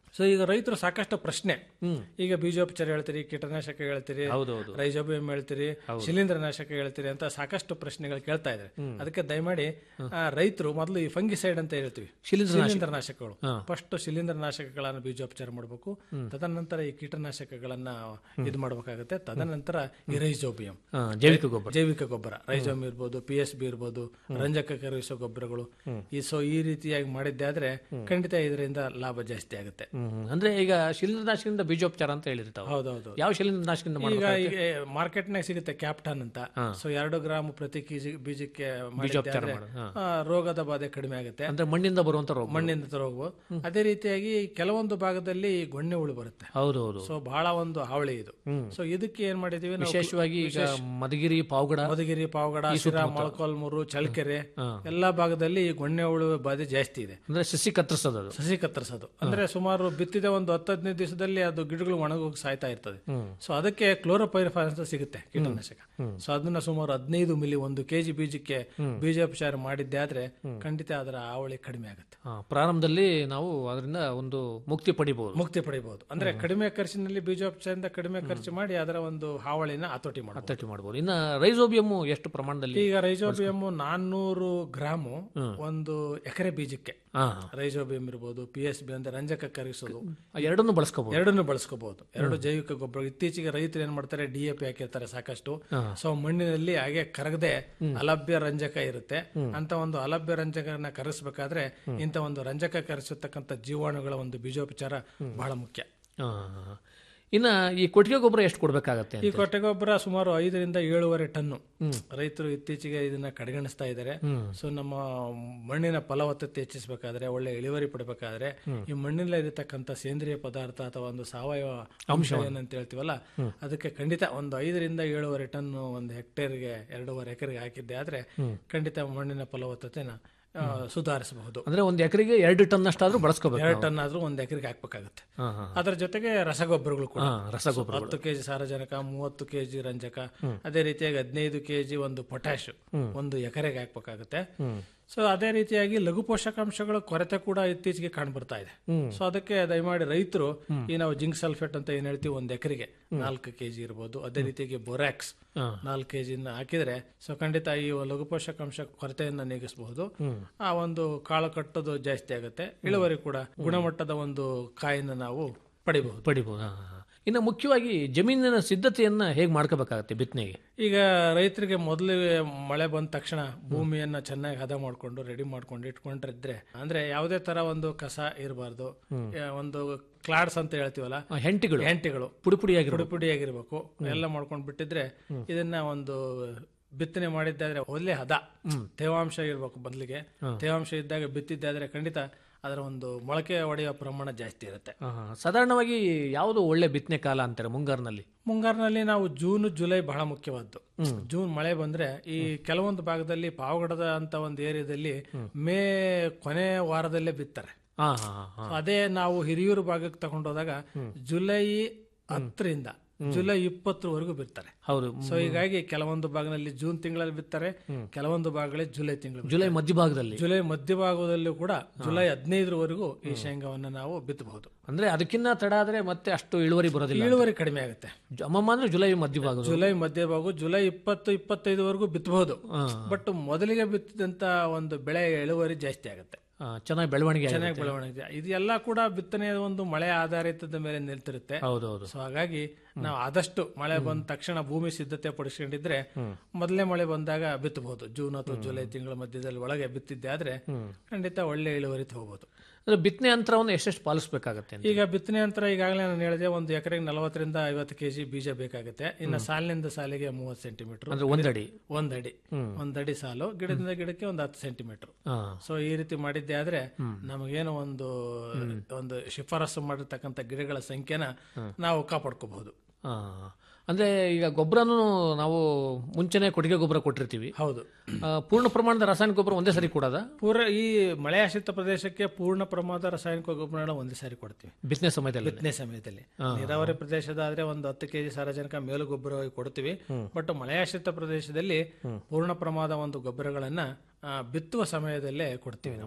ಸೊ ಈಗ ರೈತರು ಸಾಕಷ್ಟು ಪ್ರಶ್ನೆ ಈಗ ಬೀಜೋಪಚಾರ ಹೇಳ್ತೀರಿ ಕೀಟನಾಶಕ ಹೇಳ್ತೀರಿ ಹೌದೌದು. ರೈಜೋಬಿಯಂ ಹೇಳ್ತೀರಿ ಶಿಲೀಂಧ್ರನಾಶಕ ಹೇಳ್ತೀರಿ ಅಂತ ಸಾಕಷ್ಟು ಪ್ರಶ್ನೆಗಳು ಕೇಳ್ತಾ ಇದ್ದಾರೆ ಅದಕ್ಕೆ ದಯಮಾಡಿ ಆ, ರೈತರು ಮೊದಲು ಈ ಫಂಗಿಸೈಡ್ ಅಂತ ಹೇಳ್ತೀವಿ ಶಿಲೀಂಧ್ರನಾಶಕ. ಶಿಲೀಂಧ್ರನಾಶಕಗಳು ಫಸ್ಟ್ ಶಿಲೀಂಧ್ರನಾಶಕಗಳನ್ನು ಬೀಜೋಪಚಾರ ಮಾಡಬೇಕು ತದನಂತರ ಈ ಕೀಟನಾಶಕಗಳನ್ನ ಇದು ಮಾಡಬೇಕಾಗುತ್ತೆ ತದನಂತರ ಈ ರೈಜೋಬಿಯಂ ಹಾ, ಜೈವಿಕ ಗೊಬ್ಬರ ಜೈವಿಕ ಗೊಬ್ಬರ ರೈಜೋಮ್ ಇರ್ಬೋದು ಪಿ ಎಸ್ ಬಿ ಇರ್ಬೋದು ರಂಜಕ ಕರಗಿಸೋ ಗೊಬ್ಬರಗಳು ಈ ಸೊ ಈ ರೀತಿಯಾಗಿ ಮಾಡಿದ್ದೆ ಆದ್ರೆ ಖಂಡಿತ ಇದರಿಂದ ಲಾಭ ಜಾಸ್ತಿ ಆಗುತ್ತೆ ಹ್ಮ್. ಅಂದ್ರೆ ಈಗ ಶಿಲೀಂಧ್ರನಾಶಕದಿಂದ ಬೀಜೋಪಚಾರ ಅಂತ ಹೇಳಿರ್ತಾವ ಹೌದೌದು ಯಾವ ಶಿಲೀಂಧ್ರನಾಶಕದಿಂದ ಈಗ ಮಾಡಬೇಕು ಈಗ ಮಾರ್ಕೆಟ್ನಾಗ ಸಿಗುತ್ತೆ ಕ್ಯಾಪ್ಟನ್ ಅಂತ ಸೊ ಎರಡು ಗ್ರಾಮ್ ಪ್ರತಿ ಕೆಜಿ ಬೀಜಕ್ಕೆ ಮಾಡಿದ್ದೆ ಬೀಜೋಪಚಾರ ಆದ್ರೆ, ಮಾಡು, ಹಾ. ಆ, ರೋಗದ ಬಾಧೆ ಕಡಿಮೆ ಆಗುತ್ತೆ ಅಂದ್ರೆ ಮಣ್ಣಿಂದ ಬರುವಂತ ರೋಗ ಮಣ್ಣಿಂದ ರೋಗವು ಅದೇ ರೀತಿಯಾಗಿ ಕೆಲವೊಂದು ಭಾಗದಲ್ಲಿ ಗೊಣ್ಣೆ ಹುಳು ಬರುತ್ತೆ ಹೌದು ಹೌದು ಸೊ ಬಹಳ ಒಂದು ಹಾವಳಿ ಇದು ಸೊ ಇದಕ್ಕೆ ಏನ್ ಮಾಡಿದೀವಿ ನಾವು ವಿಶೇಷವಾಗಿ ಈಗ ಮಧುಗಿರಿ ಪಾವಗಡ ಮಧುಗಿರಿ ಪಾವಗಡ ಶಿರಾ ಮೊಳಕಾಲ್ಮೂರು ಚಳ್ಳಕೆರೆ ಎಲ್ಲಾ ಭಾಗದಲ್ಲಿ ಈ ಗೊಣ್ಣೆ ಹುಳು ಬಾಧೆ ಜಾಸ್ತಿ ಇದೆ ಅಂದ್ರೆ ಸಸಿ ಕತ್ತರಿಸೋದು ಅದು ಸಸಿ ಕತ್ತರಿಸೋದು ಅಂದ್ರೆ ಸುಮಾರು ಬಿತ್ತಿದ ಒಂದು ಹತ್ತು ಹದಿನೈದು ದಿವಸದಲ್ಲಿ ಅದು ಗಿಡಗಳು ಒಣಗೋಗಿ ಸಾಯ್ತಾ ಇರ್ತದೆ ಸೊ ಅದಕ್ಕೆ ಕ್ಲೋರೋಪೈರಿಫಾಸ್ ಅಂತ ಸಿಗುತ್ತೆ ಕೀಟನಾಶಕ ಸೊ ಅದನ್ನ ಸುಮಾರು ಹದಿನೈದು ಮಿಲಿ ಒಂದು ಕೆಜಿ ಬೀಜಕ್ಕೆ ಬೀಜೋಪಚಾರ ಮಾಡಿದ್ದೆ ಆದ್ರೆ ಖಂಡಿತ ಅದರ ಹಾವಳಿ ಕಡಿಮೆ ಆಗುತ್ತೆ ಹಾ, ಪ್ರಾರಂಭದಲ್ಲಿ ನಾವು ಅದರಿಂದ ಒಂದು ಮುಕ್ತಿ ಪಡಿಬಹುದು ಮುಕ್ತಿ ಪಡಿಬಹುದು ಅಂದ್ರೆ ಕಡಿಮೆ ಖರ್ಚಿನಲ್ಲಿ ಬೀಜೋಪಚಾರದಿಂದ ಕಡಿಮೆ ಖರ್ಚು ಮಾಡಿ ಅದರ ಒಂದು ಹಾವಳಿನ ಹತೋಟಿ ಮಾಡಬಹುದು ಹತೋಟಿ ಮಾಡಬಹುದು ಇನ್ನ ರೈಸೋಬಿಯಮ್ ಎಷ್ಟು ಪ್ರಮಾಣದಲ್ಲಿ ಈಗ ರೈಜೋಬಿಯಮ್ ನಾನ್ನೂರು ಗ್ರಾಮು ಒಂದು ಎಕರೆ ಬೀಜಕ್ಕೆ ಹಾ ರೈಜೋಬಿಯಂ ಇರ್ಬೋದು ಪಿ ಎಸ್ ಬಿ ಅಂದ್ರೆ ರಂಜಕ ಕರಗಿಸೋದು ಎರಡನ್ನು ಬಳಸ್ಕೋಬಹುದು ಎರಡನ್ನು ಬಳಸ್ಕೋಬಹುದು ಎರಡು ಜೈವಿಕ ಗೊಬ್ಬರ ಇತ್ತೀಚೆಗೆ ರೈತರು ಏನ್ ಮಾಡ್ತಾರೆ ಡಿ ಎ ಪಿ ಹಾಕಿರ್ತಾರೆ ಸಾಕಷ್ಟು ಸೊ ಮಣ್ಣಿನಲ್ಲಿ ಹಾಗೆ ಕರಗದೆ ಅಲಭ್ಯ ರಂಜಕ ಇರುತ್ತೆ ಅಂತ ಒಂದು ಅಲಭ್ಯ ರಂಜಕನ ಕರೆಸಬೇಕಾದ್ರೆ ಇಂತ ಒಂದು ರಂಜಕ ಕರೆಸತಕ್ಕಂತ ಜೀವಾಣುಗಳ ಒಂದು ಬೀಜೋಪಚಾರ ಬಹಳ ಮುಖ್ಯ ಹಾ. ಇನ್ನ ಈ ಕೊಟ್ಟಿಗೆ ಗೊಬ್ಬರ ಎಷ್ಟು ಕೊಡ್ಬೇಕಾಗತ್ತೆ ಈ ಕೊಟ್ಟೆ ಗೊಬ್ಬರ ಸುಮಾರು ಐದರಿಂದ ಏಳುವರೆ ಟನ್ನು ರೈತರು ಇತ್ತೀಚೆಗೆ ಇದನ್ನ ಕಡೆಗಣಿಸ್ತಾ ಇದ್ದಾರೆ ಸೊ ನಮ್ಮ ಮಣ್ಣಿನ ಫಲವತ್ತತೆ ಹೆಚ್ಚಿಸಬೇಕಾದ್ರೆ ಒಳ್ಳೆ ಇಳುವರಿ ಪಡಬೇಕಾದ್ರೆ ಈ ಮಣ್ಣಿನಲ್ಲಿ ಇರತಕ್ಕಂತ ಸೇಂದ್ರಿಯ ಪದಾರ್ಥ ಅಥವಾ ಒಂದು ಸಾವಯವ ಅಂಶ ಏನಂತ ಹೇಳ್ತೀವಲ್ಲ ಅದಕ್ಕೆ ಖಂಡಿತ ಒಂದು ಐದರಿಂದ ಏಳುವರೆ ಟನ್ ಒಂದು ಹೆಕ್ಟೇರ್ಗೆ ಎರಡೂವರೆ ಎಕರೆಗೆ ಹಾಕಿದ್ದೆ ಆದ್ರೆ ಖಂಡಿತ ಮಣ್ಣಿನ ಫಲವತ್ತತೆನ ಆ, ಸುಧಾರಿಸಬಹುದು ಅಂದ್ರೆ ಒಂದ್ ಎಕರೆಗೆ ಎರಡು ಟನ್ ಅಷ್ಟಾದ್ರೂ ಬಳಸ್ಕೋಬೇಕು ಎರಡು ಟನ್ ಆದ್ರೂ ಒಂದ್ ಎಕರೆಗೆ ಹಾಕ್ಬೇಕಾಗುತ್ತೆ ಅದರ ಜೊತೆಗೆ ರಸಗೊಬ್ಬರಗಳು ಕೂಡ ಹಾ, ರಸಗೊಬ್ಬರಗಳು. ಹತ್ತು ಕೆಜಿ ಸಾರಜನಕ ಮೂವತ್ತು ಕೆಜಿ ರಂಜಕ ಅದೇ ರೀತಿಯಾಗಿ ಹದಿನೈದು ಕೆಜಿ ಒಂದು ಪೊಟ್ಯಾಶ್ ಒಂದು ಎಕರೆಗೆ ಹಾಕ್ಬೇಕಾಗುತ್ತೆ ಸೊ ಅದೇ ರೀತಿಯಾಗಿ ಲಘು ಪೋಷಕಾಂಶಗಳ ಕೊರತೆ ಕೂಡ ಇತ್ತೀಚೆಗೆ ಕಾಣ್ಬರ್ತಾ ಇದೆ ಸೊ ಅದಕ್ಕೆ ದಯಮಾಡಿ ರೈತರು ಈ ನಾವು ಜಿಂಕ್ ಸಲ್ಫೇಟ್ ಅಂತ ಏನ್ ಹೇಳ್ತೀವಿ ಒಂದ್ ಎಕರೆಗೆ ನಾಲ್ಕು ಕೆಜಿ ಇರ್ಬೋದು ಅದೇ ರೀತಿಯಾಗಿ ಬೊರಾಕ್ಸ್ ನಾಲ್ಕು ಕೆಜಿ ಹಾಕಿದ್ರೆ ಸೊ ಖಂಡಿತ ಈ ಲಘು ಪೋಷಕಾಂಶ ಕೊರತೆಯನ್ನ ನೀಗಿಸಬಹುದು ಆ ಒಂದು ಕಾಳು ಕಟ್ಟೋದು ಜಾಸ್ತಿ ಆಗುತ್ತೆ ಇಳುವರಿ ಕೂಡ ಗುಣಮಟ್ಟದ ಒಂದು ಕಾಯಿನ ನಾವು ಪಡಿಬಹುದು ಪಡಿಬಹುದು ಹಾ, ಹಾ. ಇನ್ನು ಮುಖ್ಯವಾಗಿ ಜಮೀನಿನ ಸಿದ್ಧತೆಯನ್ನ ಹೇಗೆ ಮಾಡ್ಕೋಬೇಕಾಗತ್ತೆ ಬಿತ್ತನೆಗೆ ಈಗ ರೈತರಿಗೆ ಮೊದಲು ಮಳೆ ಬಂದ ತಕ್ಷಣ ಭೂಮಿಯನ್ನ ಚೆನ್ನಾಗಿ ಹದ ಮಾಡ್ಕೊಂಡು ರೆಡಿ ಮಾಡ್ಕೊಂಡು ಇಟ್ಕೊಂಡಿದ್ರೆ ಅಂದ್ರೆ ಯಾವುದೇ ತರ ಒಂದು ಕಸ ಇರಬಾರ್ದು ಒಂದು ಕ್ಲಾಡ್ಸ್ ಅಂತ ಹೇಳ್ತೀವಲ್ಲ ಆ, ಹೆಂಟಿಗಳು ಹೆಂಟಿಗಳು ಪುಡಿ ಪುಡಿಯಾಗಿರ್ಬೇಕು. ಪುಡಿ ಪುಡಿಯಾಗಿರ್ಬೇಕು ಎಲ್ಲ ಮಾಡ್ಕೊಂಡು ಬಿಟ್ಟಿದ್ರೆ ಇದನ್ನ ಒಂದು ಬಿತ್ತನೆ ಮಾಡಿದ್ದಾದ್ರೆ ಒಳ್ಳೆ ಹದ ತೇವಾಂಶ ಇರ್ಬೇಕು ಬದಲಿಗೆ ತೇವಾಂಶ ಇದ್ದಾಗ ಬಿತ್ತಿದ್ದಾದ್ರೆ ಖಂಡಿತ ಅದರ ಒಂದು ಮೊಳಕೆ ಹೊಡೆಯುವ ಪ್ರಮಾಣ ಜಾಸ್ತಿ ಇರುತ್ತೆ ಹಾ, ಹಾ. ಸಾಧಾರಣವಾಗಿ ಯಾವುದು ಒಳ್ಳೆ ಬಿತ್ತನೆ ಕಾಲ ಅಂತಾರೆ ಮುಂಗಾರಿನಲ್ಲಿ ಮುಂಗಾರಿನಲ್ಲಿ ನಾವು ಜೂನ್ ಜುಲೈ ಬಹಳ ಮುಖ್ಯವಾದ್ದು ಜೂನ್ ಮಳೆ ಬಂದ್ರೆ ಈ ಕೆಲವೊಂದು ಭಾಗದಲ್ಲಿ ಪಾವಗಡದ ಅಂತ ಒಂದು ಏರಿಯಾದಲ್ಲಿ ಮೇ ಕೊನೆ ವಾರದಲ್ಲೇ ಬಿತ್ತಾರೆ ಹಾ ಹಾ ಹಾ So ಅದೇ ನಾವು ಹಿರಿಯೂರು ಭಾಗಕ್ಕೆ ತಗೊಂಡೋದಾಗ ಜುಲೈ ಹತ್ತರಿಂದ ಜುಲೈ ಇಪ್ಪತ್ತರವರೆಗೂ ಬಿತ್ತಾರೆ ಹೌದು ಸೊ ಹೀಗಾಗಿ ಕೆಲವೊಂದು ಭಾಗದಲ್ಲಿ ಜೂನ್ ತಿಂಗಳಲ್ಲಿ ಬಿತ್ತಾರೆ ಕೆಲವೊಂದು ಭಾಗಗಳಲ್ಲಿ ಜುಲೈ ತಿಂಗಳು ಜುಲೈ ಮಧ್ಯಭಾಗದಲ್ಲಿ ಜುಲೈ ಮಧ್ಯಭಾಗದಲ್ಲೂ ಕೂಡ ಜುಲೈ ಹದಿನೈದರವರೆಗೂ ಈ ಶೇಂಗಾವನ್ನ ನಾವು ಬಿತ್ತಬಹುದು ಅಂದ್ರೆ ಅದಕ್ಕಿಂತ ತಡ ಆದ್ರೆ ಮತ್ತೆ ಅಷ್ಟು ಇಳುವರಿ ಬರೋದಿಲ್ಲ ಇಳುವರಿ ಕಡಿಮೆ ಆಗುತ್ತೆ ಅಮ್ಮಮ್ಮ ಅಂದ್ರೆ ಜುಲೈ ಮಧ್ಯಭಾಗ ಜುಲೈ ಮಧ್ಯಭಾಗ ಜುಲೈ ಇಪ್ಪತ್ತು ಇಪ್ಪತ್ತೈದವರೆಗೂ ಬಿತ್ತಬಹುದು ಬಟ್ ಮೊದಲಿಗೆ ಬಿತ್ತಿದಂತ ಒಂದು ಬೆಳೆ ಇಳುವರಿ ಜಾಸ್ತಿ ಆಗುತ್ತೆ ಚೆನ್ನಾಗಿ ಬೆಳವಣಿಗೆ ಆಗುತ್ತೆ. ಚೆನ್ನಾಗಿ ಬೆಳವಣಿಗೆ ಇದೆಲ್ಲ ಕೂಡ ಬಿತ್ತನೆಯ ಒಂದು ಮಳೆ ಆಧಾರಿತದ ಮೇಲೆ ನಿಲ್ತಿರುತ್ತೆ ಹೌದೌದು ಸೊ ಹಾಗಾಗಿ ನಾವು ಆದಷ್ಟು ಮಳೆ ಬಂದ ತಕ್ಷಣ ಭೂಮಿ ಸಿದ್ಧತೆ ಪಡಿಸ್ಕೊಂಡಿದ್ರೆ ಮೊದಲೇ ಮಳೆ ಬಂದಾಗ ಬಿತ್ತಬಹುದು ಜೂನ್ ಅಥವಾ ಜುಲೈ ತಿಂಗಳ ಮಧ್ಯದಲ್ಲಿ ಒಳಗೆ ಬಿತ್ತಿದ್ದೆ ಆದ್ರೆ ಖಂಡಿತ ಒಳ್ಳೆ ಇಳುವರಿ ತಗೋಬಹುದು ಅಂದ್ರೆ ಬಿತ್ತನೆ ಅಂತರವನ್ನು ಎಷ್ಟೆಷ್ಟು ಪಾಲಿಸಬೇಕಾಗತ್ತೆ ಅಂತ? ಈಗ ಬಿತ್ತನೆ ನಂತರ ಈಗಾಗಲೇ ನಾನು ಹೇಳಿದೆ ಒಂದು ಎಕರೆಗೆ ನಲವತ್ತರಿಂದ ಐವತ್ತು ಕೆಜಿ ಬೀಜ ಬೇಕಾಗುತ್ತೆ ಇನ್ನು ಸಾಲಿನಿಂದ ಸಾಲಿಗೆ ಮೂವತ್ತು ಸೆಂಟಿಮೀಟರ್ ಅಂದ್ರೆ ಒಂದಡಿ ಒಂದಡಿ ಒಂದಡಿ ಸಾಲು ಗಿಡದಿಂದ ಗಿಡಕ್ಕೆ ಒಂದು ಹತ್ತು ಸೆಂಟಿಮೀಟರ್ ಹಾ. ಸೊ ಈ ರೀತಿ ಮಾಡಿದ್ದೆ ಆದ್ರೆ ನಮಗೇನು ಒಂದು ಒಂದು ಶಿಫಾರಸು ಮಾಡಿರ್ತಕ್ಕಂಥ ಗಿಡಗಳ ಸಂಖ್ಯೆನ ನಾವು ಕಾಪಾಡ್ಕೋಬಹುದು ಹಾ. ಅಂದ್ರೆ ಈಗ ಗೊಬ್ಬರನು ನಾವು ಮುಂಚೆನೆ ಕೊಟ್ಟಿಗೆ ಗೊಬ್ಬರ ಕೊಟ್ಟಿರ್ತೀವಿ ಹೌದು ಆ, ಪೂರ್ಣ ಪ್ರಮಾಣದ ರಾಸಾಯನಿಕ ಗೊಬ್ಬರ ಒಂದೇ ಸರಿ ಕೊಡೋದ ಪೂರ ಈ ಮಳೆ ಆಶ್ರಿತ ಪ್ರದೇಶಕ್ಕೆ ಪೂರ್ಣ ಪ್ರಮಾಣದ ರಾಸಾಯನಿಕ ಗೊಬ್ಬರನ ಒಂದೇ ಸಾರಿ ಕೊಡ್ತೀವಿ ಬಿತ್ತನೆ ಸಮಯದಲ್ಲಿ ಬಿತ್ತನೆ ಸಮಯದಲ್ಲಿ ನೀರಾವರಿ ಪ್ರದೇಶದ ಆದ್ರೆ ಒಂದು ಹತ್ತು ಕೆಜಿ ಸಾರಜನಕ ಮೇಲು ಗೊಬ್ಬರ ಕೊಡ್ತೀವಿ ಬಟ್ ಮಳೆಯಾಶ್ರಿತ ಪ್ರದೇಶದಲ್ಲಿ ಪೂರ್ಣ ಪ್ರಮಾಣದ ಒಂದು ಗೊಬ್ಬರಗಳನ್ನ ಆ, ಬಿತ್ತುವ ಸಮಯದಲ್ಲೇ ಕೊಡ್ತೀವಿ ನಾವು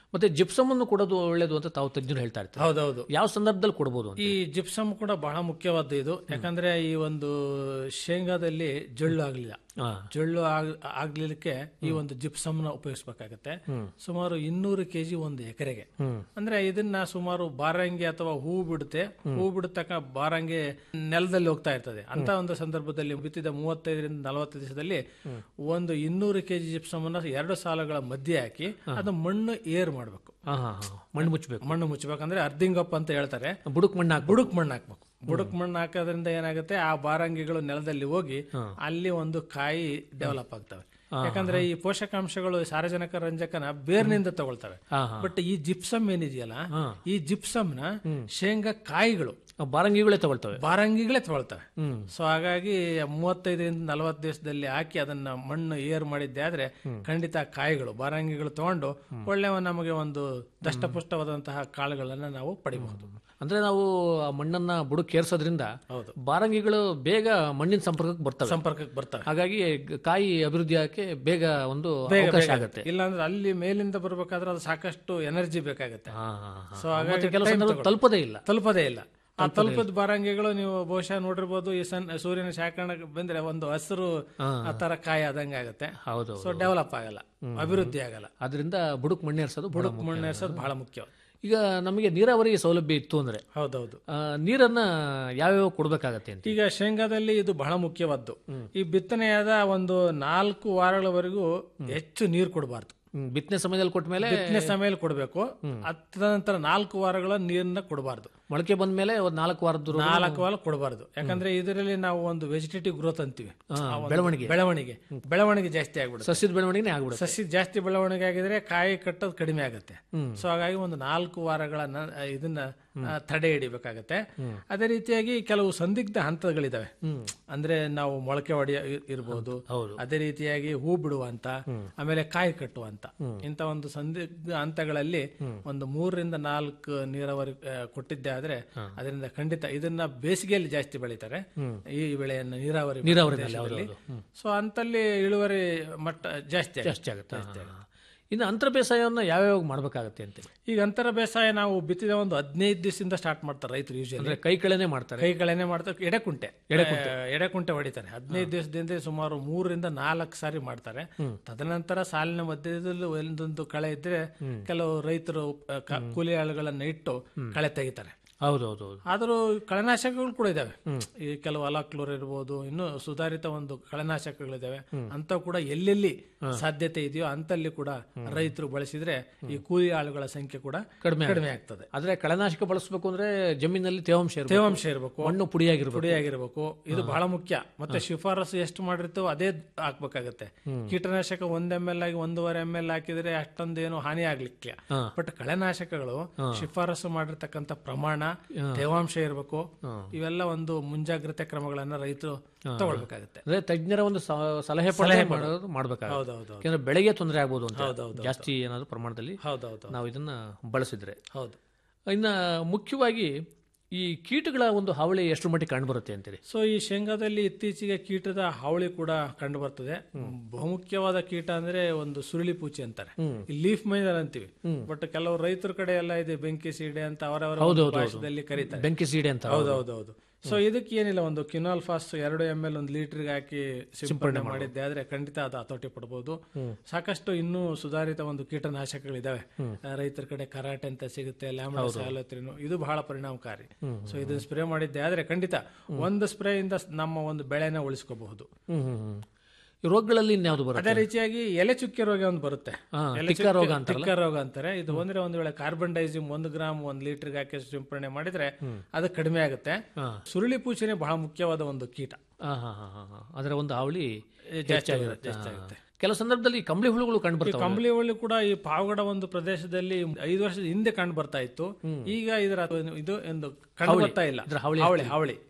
ಮತ್ತೆ ಜಿಪ್ಸಮ್ ಅನ್ನು ಕೊಡೋದು ಒಳ್ಳೇದು ಅಂತ ತಾವು ತಜ್ಞರು ಹೇಳ್ತಾ ಇರ್ತಾರೆ ಹೌದೌದು ಯಾವ ಸಂದರ್ಭದಲ್ಲಿ ಕೊಡಬಹುದು ಅಂತ ಈ ಜಿಪ್ಸಮ್ ಕೂಡ ಬಹಳ ಮುಖ್ಯವಾದ್ದು ಇದು ಯಾಕಂದ್ರೆ ಈ ಒಂದು ಶೇಂಗಾದಲ್ಲಿ ಜೊಳ್ಳು ಆಗ್ಲಿಲ್ಲ ಜೊಳ್ಳು ಆಗ್- ಆಗ್ಲಿಕ್ಕೆ ಈ ಒಂದು ಜಿಪ್ಸಮ್ ನ ಉಪಯೋಗಿಸಬೇಕಾಗತ್ತೆ ಸುಮಾರು ಇನ್ನೂರು ಕೆಜಿ ಒಂದು ಎಕರೆಗೆ ಅಂದ್ರೆ ಇದನ್ನ ಸುಮಾರು ಬಾರಂಗಿ ಅಥವಾ ಹೂ ಬಿಡುತ್ತೆ ಹೂ ಬಿಡತಕ್ಕ ಬಾರಂಗಿ ನೆಲದಲ್ಲಿ ಹೋಗ್ತಾ ಇರ್ತದೆ ಅಂತ ಒಂದು ಸಂದರ್ಭದಲ್ಲಿ ಬಿತ್ತಿದ ಮೂವತ್ತೈದರಿಂದ ನಲವತ್ತು ದಿವಸದಲ್ಲಿ ಒಂದು ಇನ್ನೂರು ಕೆಜಿ ಜಿಪ್ಸಮ್ ಅನ್ನ ಎರಡು ಸಾಲುಗಳ ಮಧ್ಯೆ ಹಾಕಿ ಅದು ಮಣ್ಣು ಏರ್ ಮಾಡ್ಬೇಕು ಹಾ, ಹಾ, ಹಾ. ಮಣ್ಣು ಮುಚ್ಚಬೇಕು ಮಣ್ಣು ಮುಚ್ಚಬೇಕಂದ್ರೆ ಅರ್ಧಿಂಗಪ್ಪ ಅಂತ ಹೇಳ್ತಾರೆ ಬುಡಕ್ ಮಣ್ಣು ಹಾಕ್ಬೇಕು. ಬುಡಕ್ ಮಣ್ಣು ಹಾಕ್ಬೇಕು ಬುಡಕ್ ಮಣ್ಣು ಹಾಕೋದ್ರಿಂದ ಏನಾಗುತ್ತೆ ಆ ಬಾರಂಗಿಗಳು ನೆಲದಲ್ಲಿ ಹೋಗಿ ಅಲ್ಲಿ ಒಂದು ಕಾಯಿ ಡೆವಲಪ್ ಆಗ್ತವೆ ಯಾಕಂದ್ರೆ ಈ ಪೋಷಕಾಂಶಗಳು ಸಾರಜನಕ ರಂಜಕನ ಬೇರ್ನಿಂದ ತಗೊಳ್ತವೆ ಹಾ, ಹಾ. ಬಟ್ ಈ ಜಿಪ್ಸಮ್ ಏನಿದೆಯಲ್ಲ ಈ ಜಿಪ್ಸಮ್ ನ ಶೇಂಗಾ ಕಾಯಿಗಳು ಬಾರಂಗಿಗಳೇ ತಗೊಳ್ತವೆ ಬಾರಂಗಿಗಳೇ ತಗೊಳ್ತವೆ ಸೊ ಹಾಗಾಗಿ ಮೂವತ್ತೈದರಿಂದ ನಲವತ್ತು ದಿವಸದಲ್ಲಿ ಹಾಕಿ ಅದನ್ನ ಮಣ್ಣು ಏರ್ ಮಾಡಿದ್ದೆ ಆದ್ರೆ ಖಂಡಿತ ಕಾಯಿಗಳು ಬಾರಂಗಿಗಳು ತಗೊಂಡು ಒಳ್ಳೆ ನಮಗೆ ಒಂದು ದಷ್ಟಪುಷ್ಟವಾದಂತಹ ಕಾಳುಗಳನ್ನ ನಾವು ಪಡಿಬಹುದು ಅಂದ್ರೆ ನಾವು ಆ ಮಣ್ಣನ್ನ ಬುಡಕ್ಕೆ ಏರ್ಸೋದ್ರಿಂದ ಬಾರಂಗಿಗಳು ಬೇಗ ಮಣ್ಣಿನ ಸಂಪರ್ಕಕ್ಕೆ ಬರ್ತವೆ ಸಂಪರ್ಕಕ್ಕೆ ಬರ್ತವೆ ಹಾಗಾಗಿ ಗ- ಕಾಯಿ ಅಭಿವೃದ್ಧಿ ಆಗಕ್ಕೆ ಬೇಗ ಒಂದು ಬೇಗ ಅವಕಾಶ ಬೇಗ ಆಗುತ್ತೆ ಇಲ್ಲಾಂದ್ರೆ ಅಲ್ಲಿ ಮೇಲಿಂದ ಬರ್ಬೇಕಾದ್ರೆ ಅದು ಸಾಕಷ್ಟು ಎನರ್ಜಿ ಬೇಕಾಗುತ್ತೆ ಸೊ ಮತ್ತೆ ಹಾಗಾಗಿ ಕೆಲವು time ಸಂದರ್ಭ ತಗೊಳುತ್ತೆ. ತಲುಪೋದೇ ಇಲ್ಲ ತಲುಪೋದೇ ಇಲ್ಲ ಆ ತಲುಪದ ಬಾರಂಗಿಗಳು ನೀವು ಬಹುಶಃ ನೋಡಿರ್ಬೋದು ಈ ಸನ್ ಸೂರ್ಯನ ಶಾಖರಣೆ ಬಂದ್ರೆ ಒಂದು ಹಸಿರು ಆ ತರ ಕಾಯಿ ಆದಂಗೆ ಆಗುತ್ತೆ ಹೌದು ಸೊ ಡೆವಲಪ್ ಆಗಲ್ಲ ಅಭಿವೃದ್ಧಿ ಆಗಲ್ಲ ಅದರಿಂದ ಬುಡಕ್ ಮಣ್ಣೇರ್ಸೋದು ಬಹಳ ಬುಡಕ್ ಮುಖ್ಯ. ಮಣ್ಣು ಎರ್ಸೋದು ಬಹಳ ಮುಖ್ಯ ಈಗ ನಮಗೆ ನೀರಾವರಿ ಸೌಲಭ್ಯ ಇತ್ತು ಅಂದ್ರೆ ಹೌದೌದು ಆ, ನೀರನ್ನ ಯಾವ್ಯಾವ ಕೊಡ್ಬೇಕಾಗತ್ತೆ ಅಂತ ಈಗ ಶೇಂಗಾದಲ್ಲಿ ಇದು ಬಹಳ ಮುಖ್ಯವಾದ್ದು ಈ ಬಿತ್ತನೆಯಾದ ಒಂದು ನಾಲ್ಕು ವಾರಗಳವರೆಗೂ ಹೆಚ್ಚು ನೀರು ಕೊಡಬಾರ್ದು ಹ್ಮ್, ಬಿತ್ತನೆ ಸಮಯದಲ್ಲಿ ಕೊಟ್ಟ ಮೇಲೆ ಬಿತ್ತನೆ ಸಮಯದಲ್ಲಿ ಕೊಡಬೇಕು ನಂತರ ನಾಲ್ಕು ವಾರಗಳ ನೀರನ್ನ ಕೊಡಬಾರ್ದು ಮೊಳಕೆ ಬಂದ ಮೇಲೆ ಒಂದ್ ನಾಲ್ಕು ವಾರದ ನಾಲ್ಕು ವಾರ ಕೊಡಬಾರ್ದು ಯಾಕಂದ್ರೆ ಇದರಲ್ಲಿ ನಾವು ಒಂದು ವೆಜಿಟೇಟಿವ್ ಗ್ರೋತ್ ಅಂತೀವಿ ಹಾ, ಆ ಒಂದು ಬೆಳವಣಿಗೆ. ಬೆಳವಣಿಗೆ ಬೆಳವಣಿಗೆ ಜಾಸ್ತಿ ಆಗ್ಬಿಡುತ್ತೆ ಸಸ್ಯದ ಬೆಳವಣಿಗೆ ಆಗ್ಬಿಡುತ್ತೆ ಸಸಿ ಜಾಸ್ತಿ ಬೆಳವಣಿಗೆ ಆಗಿದ್ರೆ ಕಾಯಿ ಕಟ್ಟೋದು ಕಡಿಮೆ ಆಗುತ್ತೆ ಸೊ ಹಾಗಾಗಿ ಒಂದು ನಾಲ್ಕು ವಾರಗಳ ನ- ಇದನ್ನ ಆ, ತಡೆ ಹಿಡಿಬೇಕಾಗತ್ತೆ ಅದೇ ರೀತಿಯಾಗಿ ಕೆಲವು ಸಂದಿಗ್ಧ ಹಂತಗಳಿದಾವೆ ಅಂದ್ರೆ ನಾವು ಮೊಳಕೆ ಹೊಡೆಯ ಇ- ಇರ್ಬೋದು ಅದೇ ರೀತಿಯಾಗಿ ಹೂ ಬಿಡುವಂತ ಆಮೇಲೆ ಕಾಯಿ ಕಟ್ಟುವಂತ ಇಂತ ಒಂದು ಸಂದಿಗ್ಧ ಹಂತಗಳಲ್ಲಿ ಒಂದು ಮೂರರಿಂದ ನಾಲ್ಕು ನೀರಾವರಿ ಆ, ಕೊಟ್ಟಿದ್ದೆ ಆದ್ರೆ ಅದರಿಂದ ಖಂಡಿತ ಇದನ್ನ ಬೇಸಿಗೆಯಲ್ಲಿ ಜಾಸ್ತಿ ಬೆಳೀತಾರೆ ಈ ಬೆಳೆಯನ್ನ ನೀರಾವರಿ ನೀರಾವರಿನಲ್ಲಿ, ಹೌದು, ಪ್ರದೇಶದಲ್ಲಿ. ಸೊ ಅಂತಲ್ಲಿ ಇಳುವರಿ ಮಟ್ಟ ಜಾಸ್ತಿ ಆಗುತ್ತೆ. ಜಾಸ್ತಿ ಆಗುತ್ತೆ ಹಾ, ಹಾ. ಇನ್ನು ಅಂತರ ಬೇಸಾಯವನ್ನ ಯಾವ್ಯಾವ ಮಾಡ್ಬೇಕಾಗತ್ತೆ ಅಂತ ಈಗ ಅಂತರ ಬೇಸಾಯ ನಾವು ಬಿತ್ತಿದ ಒಂದು ಹದಿನೈದು ದಿವಸದಿಂದ ಸ್ಟಾರ್ಟ್ ಮಾಡ್ತಾರೆ ರೈತರು ಯೂಶಲಿ ಅಂದ್ರೆ ಕೈ ಕಳೆನೆ ಮಾಡ್ತಾರೆ ಕೈ ಕಳೆನೆ ಮಾಡ್ತಾರೆ ಎಡೆಕುಂಟೆ ಎಡೆಕುಂಟೆ. ಆ, ಎಡೆಕುಂಟೆ ಹೊಡಿತಾರೆ ಹದಿನೈದು ದಿವಸದಿಂದ ಸುಮಾರು ಮೂರರಿಂದ ನಾಲ್ಕು ಸಾರಿ ಮಾಡ್ತಾರೆ ತದನಂತರ ಸಾಲಿನ ಮಧ್ಯದಲ್ಲಿ ಒಂದೊಂದು ಕಳೆ ಇದ್ರೆ ಕೆಲವು ರೈತರು ಆ, ಕ- ಕೂಲಿ ಆಳುಗಳನ್ನ ಇಟ್ಟು ಕಳೆ ತೆಗಿತಾರೆ ಹೌದೌದು ಆದರೂ ಕಳೆನಾಶಕಗಳು ಕೂಡ ಇದಾವೆ ಈ ಕೆಲವು ಅಲಾಕ್ಲೋರ್ ಇರ್ಬೋದು ಇನ್ನು ಸುಧಾರಿತ ಒಂದು ಕಳೆನಾಶಕಗಳಿದಾವೆ ಅಂತ ಕೂಡ ಎಲ್ಲೆಲ್ಲಿ ಸಾಧ್ಯತೆ ಇದೆಯೋ ಅಂತಲ್ಲಿ ಕೂಡ ರೈತರು ಬಳಸಿದ್ರೆ ಈ ಕೂಲಿ ಆಳುಗಳ ಸಂಖ್ಯೆ ಕೂಡ ಕಡಿಮೆ ಕಡಿಮೆ ಆಗ್ತದೆ ಆದ್ರೆ ಕಳೆನಾಶಕ ಬಳಸಬೇಕು ಅಂದ್ರೆ ಜಮೀನಲ್ಲಿ ತೇವಾಂಶ ಇರ್ಬೇಕು. ತೇವಾಂಶ ಇರಬೇಕು ಮಣ್ಣು ಪುಡಿಯಾಗಿರ್ಬೇಕು ಪುಡಿಯಾಗಿರ್ಬೇಕು ಇದು ಬಹಳ ಮುಖ್ಯ ಮತ್ತೆ ಶಿಫಾರಸು ಎಷ್ಟು ಮಾಡಿರ್ತೀವೋ ಅದೇ ಹಾಕ್ಬೇಕಾಗತ್ತೆ ಕೀಟನಾಶಕ ಒಂದ್ ಎಮ್ ಎಲ್ ಆಗಿ ಒಂದೂವರೆ ಎಮ್ ಎಲ್ ಹಾಕಿದ್ರೆ ಅಷ್ಟೊಂದು ಏನು ಹಾನಿ ಆಗ್ಲಿಕ್ಕೆ ಬಟ್ ಕಳೆನಾಶಕಗಳು ಶಿಫಾರಸು ಮಾಡಿರ್ತಕ್ಕಂಥ ಪ್ರಮಾಣ ತೇವಾಂಶ ಇರಬೇಕು ಇವೆಲ್ಲ ಒಂದು ಮುಂಜಾಗ್ರತೆ ಕ್ರಮಗಳನ್ನ ರೈತರು ತಗೊಳ್ಬೇಕಾಗತ್ತೆ ಅಂದ್ರೆ ತಜ್ಞರ ಒಂದು ಸ- ಸಲಹೆ ಸಲಹೆ ಪಡೆದು ಮಾಡೋದು ಮಾಡ್ಬೇಕಾಗುತ್ತೆ ಹೌದೌದು. ಯಾಕಂದ್ರೆ ಬೆಳೆಗೆ ತೊಂದರೆ ಆಗ್ಬೋದು ಅಂತ ಹೌದೌದು. ಜಾಸ್ತಿ ಏನಾದ್ರು ಪ್ರಮಾಣದಲ್ಲಿ ಹೌದೌದು. ನಾವು ಇದನ್ನ ಬಳಸಿದ್ರೆ ಹೌದು ಇನ್ನ ಮುಖ್ಯವಾಗಿ ಈ ಕೀಟಗಳ ಒಂದು ಹಾವಳಿ ಎಷ್ಟು ಮಟ್ಟಿಗೆ ಕಂಡುಬರುತ್ತೆ ಅಂತೀರಿ ಸೊ ಈ ಶೇಂಗಾದಲ್ಲಿ ಇತ್ತೀಚೆಗೆ ಕೀಟದ ಹಾವಳಿ ಕೂಡ ಕಂಡು ಬರ್ತದೆ ಬಹುಮುಖ್ಯವಾದ ಕೀಟ ಅಂದ್ರೆ ಒಂದು ಸುರುಳಿ ಪೂಚಿ ಅಂತಾರೆ ಲೀಫ್ ಮೈನರ್ ಅಂತೀವಿ ಬಟ್ ಕೆಲವು ರೈತರ ಕಡೆ ಎಲ್ಲ ಇದೆ ಬೆಂಕಿ ಸೀಡೆ ಅಂತ ಅವರವರ ಹೌದು, ಒಂದು ಹೌದು, ಹೌದು. ಭಾಷೆದಲ್ಲಿ ಕರೀತಾರೆ ಬೆಂಕಿ ಸೀಡೆ ಅಂತ ಹೌದೌದೌದು ಸೊ ಇದಕ್ಕೆ ಏನಿಲ್ಲ ಒಂದು ಕಿನಾಲ್ ಫಾಸ್ಟ್ ಎರಡು ಎಮ್ ಎಲ್ ಒಂದು ಲೀಟರ್ಗೆ ಹಾಕಿ ಸಿಂಪಡಣೆ ಮಾಡಿದ್ದೆ ಆದ್ರೆ ಖಂಡಿತ ಅದು ಹತೋಟಿ ಪಡಬಹುದು ಸಾಕಷ್ಟು ಇನ್ನೂ ಸುಧಾರಿತ ಒಂದು ಕೀಟನಾಶಕಗಳಿದಾವೆ ಆ, ರೈತರ ಕಡೆ ಕರಾಟೆ ಅಂತ ಸಿಗುತ್ತೆ ಲ್ಯಾಮ್ಡಾ ಸ್ಯಾಲೋತ್ರಿನು ಇದು ಬಹಳ ಪರಿಣಾಮಕಾರಿ ಸೊ ಇದನ್ನ ಸ್ಪ್ರೇ ಮಾಡಿದ್ದೆ ಆದ್ರೆ ಖಂಡಿತ ಒಂದು ಸ್ಪ್ರೇ ಇಂದ ಸ್- ನಮ್ಮ ಒಂದು ಬೆಳೆನ ಉಳಿಸ್ಕೋಬಹುದು ಹ್ಮ್ ಹ್ಮ್ ಹ್ಮ್. ಈ ರೋಗಗಳಲ್ಲಿ ಇನ್ಯಾವುದು ಅದೇ ಬರುತ್ತೆ ರೀತಿಯಾಗಿ ಎಲೆ ಚುಕ್ಕೆ ರೋಗ ಒಂದು ಬರುತ್ತೆ ಹಾ, ಎಲೆ ಟಿಕ್ಕ ಚುಕ್ಕೆ- ರೋಗ ಅಂತಾರಲ್ಲ? ಟಿಕ್ಕ ರೋಗ ಅಂತಾರೆ ಇದು ಬಂದ್ರೆ ಒಂದು ವೇಳೆ ಕಾರ್ಬನ್ ಡೈಸಿಮ್ ಒಂದು ಗ್ರಾಮ್ ಒಂದು ಲೀಟರ್ಗೆ ಹಾಕಿ ಸಿಂಪಡಣೆ ಮಾಡಿದ್ರೆ ಅದು ಕಡಿಮೆ ಆಗುತ್ತೆ ಸುರುಳಿ ಪೂಚನೆ ಬಹಳ ಮುಖ್ಯವಾದ ಒಂದು ಕೀಟ ಹಾ, ಹಾ, ಹಾ, ಹಾ, ಹಾ. ಅದರ ಒಂದು ಹಾವಳಿ ಜಾಸ್ತಿ ಹೆಚ್ಚಾಗಿರುತ್ತೆ ಜಾಸ್ತಿ ಹಾ. ಆಗುತ್ತೆ. ಕೆಲವು ಸಂದರ್ಭದಲ್ಲಿ ಕಂಬಳಿ ಹುಳುಗಳು ಕಂಡು ಈ ಬರ್ತವೆ ಕಂಬಳಿ ಹುಳಿ ಕೂಡ ಈ ಪಾವಗಡ ಒಂದು ಪ್ರದೇಶದಲ್ಲಿ ಐದು ವರ್ಷದ ಹಿಂದೆ ಕಂಡು ಬರ್ತಾ ಇತ್ತು ಈಗ ಇದರ ಇದು ಒಂದು ಕಂಡು ಹಾವಳಿ. ಬರ್ತಾ ಇಲ್ಲ ಇದ್ರ ಹಾವಳಿ ಹಾವಳಿ ಆಗ್ತಿದೆ. ಹಾವಳಿ ಹಾ.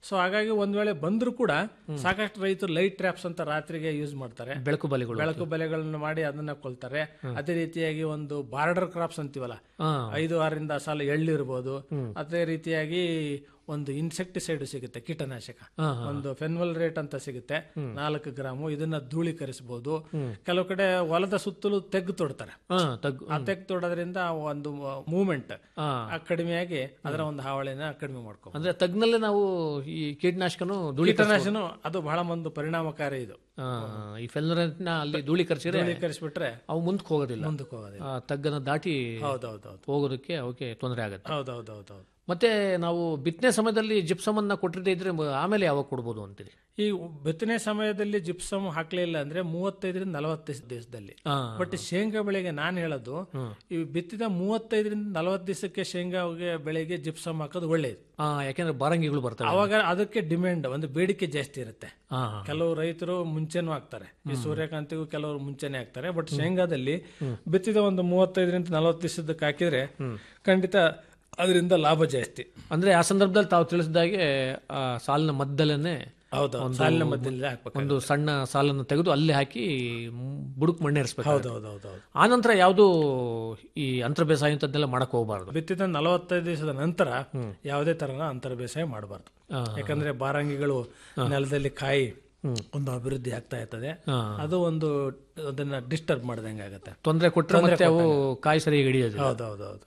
ಸೊ ಹಾಗಾಗಿ ಒಂದ್ ವೇಳೆ ಬಂದ್ರು ಕೂಡ ಸಾಕಷ್ಟು ರೈತರು ಲೈಟ್ ಟ್ರ್ಯಾಪ್ಸ್ ಅಂತ ರಾತ್ರಿಗೆ ಯೂಸ್ ಮಾಡ್ತಾರೆ ಬೆಳಕು ಬಲಿಗಳು ಬೆಳಕು ಬಲೆಗಳನ್ನು ಮಾಡಿ ಅದನ್ನ ಕೊಲ್ತಾರೆ ಅದೇ ರೀತಿಯಾಗಿ ಒಂದು ಬಾರ್ಡರ್ ಕ್ರಾಪ್ಸ್ ಅಂತೀವಲ್ಲ ಹಾ. ಐದು ಆರರಿಂದ ಸಾಲ ಎಳ್ಳು ಇರ್ಬೋದು ಅದೇ ರೀತಿಯಾಗಿ ಒಂದು ಇನ್ಸೆಕ್ಟಿಸೈಡ್ ಸಿಗುತ್ತೆ ಕೀಟನಾಶಕ ಹಾ, ಹಾ. ಒಂದು ಫೆನ್ವಲ್ ರೇಟ್ ಅಂತ ಸಿಗುತ್ತೆ ನಾಲ್ಕು ಗ್ರಾಮು ಇದನ್ನ ಧೂಳೀಕರಿಸಬಹುದು ಕೆಲವು ಕಡೆ ಹೊಲದ ಸುತ್ತಲೂ ತೆಗ್ಗು ತೊಡ್ತಾರೆ ಹಾ, ತಗ್ಗು. ಆ ತೆಗ್ಗು ತೊಡೋದ್ರಿಂದ ಒಂದು ಮೂವ್ಮೆಂಟ್ ಹಾ. ಕಡಿಮೆಯಾಗಿ ಅದರ ಒಂದು ಹಾವಳಿನ ಕಡಿಮೆ ಮಾಡ್ಕೊ ಅಂದ್ರೆ ತಗ್ನಲ್ಲೇ ನಾವು ಈ ಕೀಟನಾಶಕನು ಧೂಳಿ ಕೀಟನಾಶನ ಅದು ಬಹಳ ಒಂದು ಪರಿಣಾಮಕಾರಿ ಇದು ಈ ಫೆಲ್ನರೆಂಟ್ನ ಅಲ್ಲಿ ಧೂಳೀಕರಿಸಿದ್ರೆ ಧೂಳೀಕರಿಸ್ಬಿಟ್ರೆ ಅವು ಮುಂದಕ್ಕೆ ಹೋಗೋದಿಲ್ಲ ಮುಂದಕ್ಕೆ ಹೋಗೋದಿಲ್ಲ. ಆ ತಗ್ಗನ್ನ ದಾಟಿ ಹೌದೌದೌದು. ಹೋಗೋದಕ್ಕೆ ಅವಕ್ಕೆ ತೊಂದರೆ ಆಗುತ್ತೆ ಹೌದೌದೌದೌದು ಮತ್ತೆ ನಾವು ಬಿತ್ತನೆ ಸಮಯದಲ್ಲಿ ಜಿಪ್ಸಮ್ ಅನ್ನ ಕೊಟ್ಟಿರದೇ ಇದ್ರೆ ಮ- ಆಮೇಲೆ ಯಾವಾಗ ಕೊಡ್ಬೋದು ಅಂತೀರಿ ಈ ಬಿತ್ತನೆ ಸಮಯದಲ್ಲಿ ಜಿಪ್ಸಮ್ ಹಾಕ್ಲಿಲ್ಲ ಅಂದ್ರೆ ಮೂವತ್ತೈದರಿಂದ ನಲವತ್ತು ದಿವಸದಲ್ಲಿ ಹಾ. ಬಟ್ ಶೇಂಗಾ ಬೆಳೆಗೆ ನಾನು ಹೇಳೋದು ಈ ಬಿತ್ತಿದ ಮೂವತ್ತೈದರಿಂದ ನಲವತ್ತು ದಿವಸಕ್ಕೆ ಶೇಂಗಾಗೆ ಬೆಳೆಗೆ ಜಿಪ್ಸಮ್ ಹಾಕೋದು ಒಳ್ಳೇದು ಆ, ಯಾಕೆಂದ್ರೆ ಬಾರಂಗಿಗಳು ಬರ್ತವೆ ಅವಾಗ ಅದಕ್ಕೆ ಡಿಮ್ಯಾಂಡ್ ಒಂದು ಬೇಡಿಕೆ ಜಾಸ್ತಿ ಇರುತ್ತೆ ಹಾ, ಹಾ. ಕೆಲವು ರೈತರು ಮುಂಚೆನೂ ಹಾಕ್ತಾರೆ ಈ ಸೂರ್ಯಕಾಂತಿಗೂ ಕೆಲವರು ಮುಂಚೆನೆ ಹಾಕ್ತಾರೆ ಬಟ್ ಶೇಂಗಾದಲ್ಲಿ ಬಿತ್ತಿದ ಒಂದು ಮೂವತ್ತೈದರಿಂದ ನಲವತ್ತು ದಿವಸದಕ್ಕೆ ಹಾಕಿದ್ರೆ ಖಂಡಿತ ಅದರಿಂದ ಲಾಭ ಜಾಸ್ತಿ ಅಂದ್ರೆ ಆ ಸಂದರ್ಭದಲ್ಲಿ ತಾವು ತಿಳಿಸಿದಾಗೆ ಆ ಸಾಲಿನ ಮದ್ದಲನ್ನೇ ಹೌದು ಒಂದು- ಸಾಲಿನ ಮಧ್ಯದಲ್ಲಿ ಹಾಕ್ಬೇಕು ಒಂದು ಸಣ್ಣ ಸಾಲನ್ನು ತೆಗೆದು ಅಲ್ಲಿ ಹಾಕಿ ಮ್, ಬುಡಕ್ ಮಣ್ಣೇರಿಸ್ಬೇಕು ಹೌದು ಹೌದು ಹೌದು ಹೌದು ಆ ನಂತರ ಯಾವುದು ಈ ಅಂತರ ಬೇಸಾಯ ಅಂತದ್ದೆಲ್ಲ ಮಾಡಕ್ ಹೋಗಬಾರ್ದು ಬಿತ್ತಿದ ನಲವತ್ತೈದು ದಿವಸದ ನಂತರ ಯಾವುದೇ ತರನ ಅಂತರ ಬೇಸಾಯ ಮಾಡಬಾರ್ದು ಹಾ. ಯಾಕಂದ್ರೆ ಬಾರಂಗಿಗಳು ನೆಲದಲ್ಲಿ ಕಾಯಿ ಒಂದು ಅಭಿವೃದ್ಧಿ ಆಗ್ತಾ ಇರ್ತದೆ ಹಾ. ಅದು ಒಂದು ಅದನ್ನ ಡಿಸ್ಟರ್ಬ್ ಮಾಡ್ದಂಗೆ ಆಗುತ್ತೆ ತೊಂದರೆ ಕೊಟ್ಟರೆ ತೊಂದ್ರೆ ಮತ್ತೆ ಅವು ಕೊಟ್ಟಂಗೆ. ಕಾಯಿ ಸರಿಯಾಗಿ ಹಿಡಿಯೋದು ಹೌದು ಹೌದು ಹೌದು